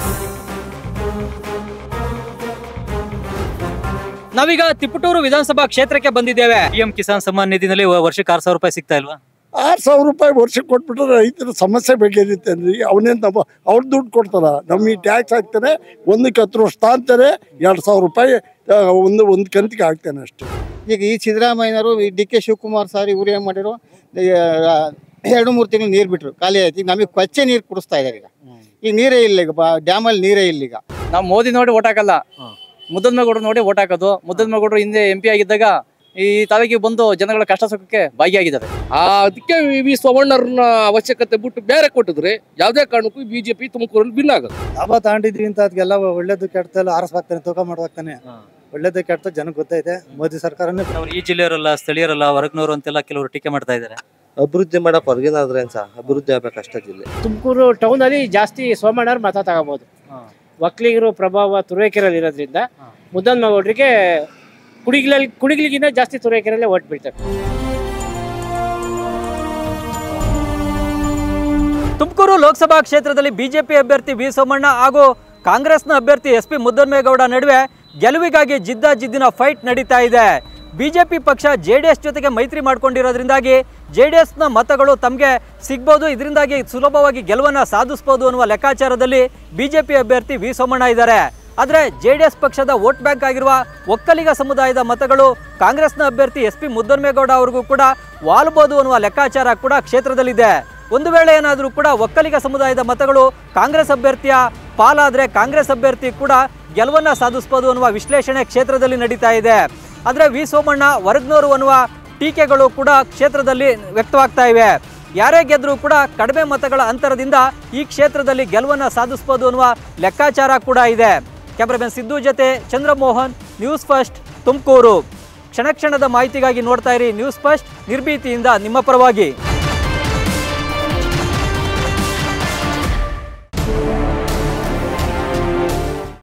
ನಾವೀಗ ತಿಪಟೂರು ವಿಧಾನಸಭಾ ಕ್ಷೇತ್ರಕ್ಕೆ ಬಂದಿದ್ದೇವೆ ಪಿಎಂ ಕಿಸಾನ್ ಸಮ್ಮಾನ್ ನಿಧಿನಲ್ಲಿ ವರ್ಷಕ್ಕೆ ಆರು ಸಾವಿರ ರೂಪಾಯಿ ಸಿಗ್ತಾ ಇಲ್ವಾ ಆರು ಸಾವಿರ ರೂಪಾಯಿ ವರ್ಷಕ್ಕೆ ಕೊಟ್ಬಿಟ್ರೆ ರೈತರ ಸಮಸ್ಯೆ ಬಗೆಹರಿಯುತ್ತೆ ಅಂದ್ರೆ ಅವನೇನು ನಮ್ಮ ಅವ್ರು ದುಡ್ಡು ಕೊಡ್ತಾರ ನಮಗೆ ಟ್ಯಾಕ್ಸ್ ಹಾಕ್ತಾರೆ ಒಂದಕ್ಕೆ ಹತ್ತು ವರ್ಷ ತಾಂತಾರೆ ಎರಡು ಸಾವಿರ ರೂಪಾಯಿ ಆ, ಒಂದು ಒಂದು ಕಂತಿಗೆ ಹಾಕ್ತಾನೆ ಅಷ್ಟೇ ಈಗ ಈ ಸಿದ್ದರಾಮಯ್ಯನವರು ಡಿ ಕೆ ಶಿವಕುಮಾರ್ ಸರ್ ಇವ್ರು ಏನು ಮಾಡಿರೋ ಎರಡು ಮೂರು ತಿಂಗಳು ನೀರು ಬಿಟ್ರು ಖಾಲಿ ಆಯ್ತು ಈಗ ನಮಗೆ ಕೊಚ್ಚೆ ನೀರು ಕುಡಿಸ್ತಾ ಇದ್ದಾರೆ ಈಗ ಈಗ ನೀರೇ ಇಲ್ಲ ಈಗ ಡ್ಯಾಮಲ್ಲಿ ನೀರೇ ಇಲ್ಲ ಈಗ ನಾವು ಮೋದಿ ನೋಡಿ ಓಟ್ ಹಾಕಲ್ಲ ಮುದ್ದದ ಮೇಗೌಡರು ನೋಡಿ ಓಟ್ ಹಾಕೋದು ಮುದ್ದದ ಮೇಗೌಡರು ಹಿಂದೆ ಎಂ ಪಿ ಆಗಿದ್ದಾಗ ಈ ತಾಲೂಕಿಗೆ ಬಂದು ಜನಗಳ ಕಷ್ಟ ಸುಖಕ್ಕೆ ಭಾಗಿಯಾಗಿದ್ದಾರೆ ಆ ಅದಕ್ಕೆ ವಿ ಸೋಮಣ್ಣವ್ರನ್ನ ಅವಶ್ಯಕತೆ ಬಿಟ್ಟು ಬೇರೆ ಕೊಟ್ಟಿದ್ರೆ ಯಾವುದೇ ಕಾರಣಕ್ಕೂ ಬಿಜೆಪಿ ತುಮಕೂರಲ್ಲಿ ಭಿನ್ನ ಆಗುತ್ತೆ ಲಾಭ ತಗೊಂಡಿದ್ವಿ ಅಂತ ಅದಕ್ಕೆಲ್ಲ ಒಳ್ಳೇದು ಕೆಟ್ಟದೆಲ್ಲ ಆರಿಸ್ಬಾಕ್ತಾನೆ ತೂಕ ಮಾಡ್ಬೇಕಾನೆ ಒಳ್ಳೇದು ಕೆಟ್ಟ ಜನಕ್ಕೆ ಗೊತ್ತೈತೆ ಮೋದಿ ಸರ್ಕಾರನೇ ಅವ್ರು ಈ ಜಿಲ್ಲೆಯವರಲ್ಲ ಸ್ಥಳೀಯರಲ್ಲ ಹೊರಗ್ನವರು ಅಂತೆಲ್ಲ ಕೆಲವರು ಟೀಕೆ ಮಾಡ್ತಾ ಇದ್ದಾರೆ ಅಭಿವೃದ್ಧಿ ಮಾಡಕ್ ಹೊರಗಿನಾದ್ರೆ ಸಹ ಅಭಿವೃದ್ಧಿ ಆಗ್ಬೇಕು ಅಷ್ಟೇ ಜಿಲ್ಲೆ ತುಮಕೂರು ಟೌನ್ ಅಲ್ಲಿ ಜಾಸ್ತಿ ಸೋಮಣ್ಣವ್ರ ಮತ ತಗೋಬಹುದು ಒಕ್ಕಲಿಗರು ಪ್ರಭಾವ ತುರುವೇಕೆರೆಯಲ್ಲಿ ಇರೋದ್ರಿಂದ ಮುದ್ದನ್ ಮಗೌಡ್ರಿಗೆ ಕುಡಿಗ್ಲಲ್ಲಿ ಕುಡಿಗ್ಲಿಗಿಂತ ಜಾಸ್ತಿ ತುರುವೇಕೆರೆಲ್ಲೇ ಓಟ್ ಬೀಳ್ತಾರೆ ತುಮಕೂರು ಲೋಕಸಭಾ ಕ್ಷೇತ್ರದಲ್ಲಿ ಬಿಜೆಪಿ ಅಭ್ಯರ್ಥಿ ವಿ ಸೋಮಣ್ಣ ಹಾಗೂ ಕಾಂಗ್ರೆಸ್ನ ಅಭ್ಯರ್ಥಿ ಎಸ್ ಪಿ ಮುದ್ದನ್ಮೇಗೌಡ ನಡುವೆ ಗೆಲುವಿಗಾಗಿ ಜಿದ್ದಾಜಿದ್ದಿನ ಫೈಟ್ ನಡೀತಾ ಇದೆ ಬಿಜೆಪಿ ಪಕ್ಷ ಜೆಡಿಎಸ್ ಜೊತೆಗೆ ಮೈತ್ರಿ ಮಾಡ್ಕೊಂಡಿರೋದ್ರಿಂದಾಗಿ ಜೆಡಿಎಸ್ನ ಮತಗಳು ತಮಗೆ ಸಿಗ್ಬೋದು ಇದರಿಂದಾಗಿ ಸುಲಭವಾಗಿ ಗೆಲುವನ್ನು ಸಾಧಿಸ್ಬೋದು ಅನ್ನುವ ಲೆಕ್ಕಾಚಾರದಲ್ಲಿ ಬಿಜೆಪಿ ಅಭ್ಯರ್ಥಿ ವಿ ಸೋಮಣ್ಣ ಇದ್ದಾರೆ ಆದರೆ ಜೆಡಿಎಸ್ ಪಕ್ಷದ ವೋಟ್ ಬ್ಯಾಂಕ್ ಆಗಿರುವ ಒಕ್ಕಲಿಗ ಸಮುದಾಯದ ಮತಗಳು ಕಾಂಗ್ರೆಸ್ನ ಅಭ್ಯರ್ಥಿ ಎಸ್ ಪಿ ಮುದ್ದನ್ಮೇಗೌಡ ಅವ್ರಿಗೂ ಕೂಡ ವಾಲ್ಬೋದು ಅನ್ನುವ ಲೆಕ್ಕಾಚಾರ ಕೂಡ ಕ್ಷೇತ್ರದಲ್ಲಿದೆ ಒಂದು ವೇಳೆ ಏನಾದರೂ ಕೂಡ ಒಕ್ಕಲಿಗ ಸಮುದಾಯದ ಮತಗಳು ಕಾಂಗ್ರೆಸ್ ಅಭ್ಯರ್ಥಿಯ ಪಾಲಾದ್ರೆ ಕಾಂಗ್ರೆಸ್ ಅಭ್ಯರ್ಥಿ ಕೂಡ ಗೆಲುವನ್ನ ಸಾಧಿಸಬಹುದು ಅನ್ನುವ ವಿಶ್ಲೇಷಣೆ ಕ್ಷೇತ್ರದಲ್ಲಿ ನಡೀತಾ ಇದೆ ಆದರೆ ವಿ ಸೋಮಣ್ಣ ವರ್ಗ್ನೋರು ಅನ್ನುವ ಟೀಕೆಗಳು ಕೂಡ ಕ್ಷೇತ್ರದಲ್ಲಿ ವ್ಯಕ್ತವಾಗ್ತಾ ಇವೆ ಯಾರೇ ಗೆದ್ರೂ ಕೂಡ ಕಡಿಮೆ ಮತಗಳ ಅಂತರದಿಂದ ಈ ಕ್ಷೇತ್ರದಲ್ಲಿ ಗೆಲುವನ್ನ ಸಾಧಿಸಬಹುದು ಅನ್ನುವ ಲೆಕ್ಕಾಚಾರ ಕೂಡ ಇದೆ ಕ್ಯಾಮ್ರಾಮನ್ ಸಿದ್ದು ಜೊತೆ ಚಂದ್ರಮೋಹನ್ ನ್ಯೂಸ್ ಫಸ್ಟ್ ತುಮಕೂರು ಕ್ಷಣ ಕ್ಷಣದ ಮಾಹಿತಿಗಾಗಿ ನೋಡ್ತಾ ಇರಿ ನ್ಯೂಸ್ ಫಸ್ಟ್ ನಿರ್ಭೀತಿಯಿಂದ ನಿಮ್ಮ ಪರವಾಗಿ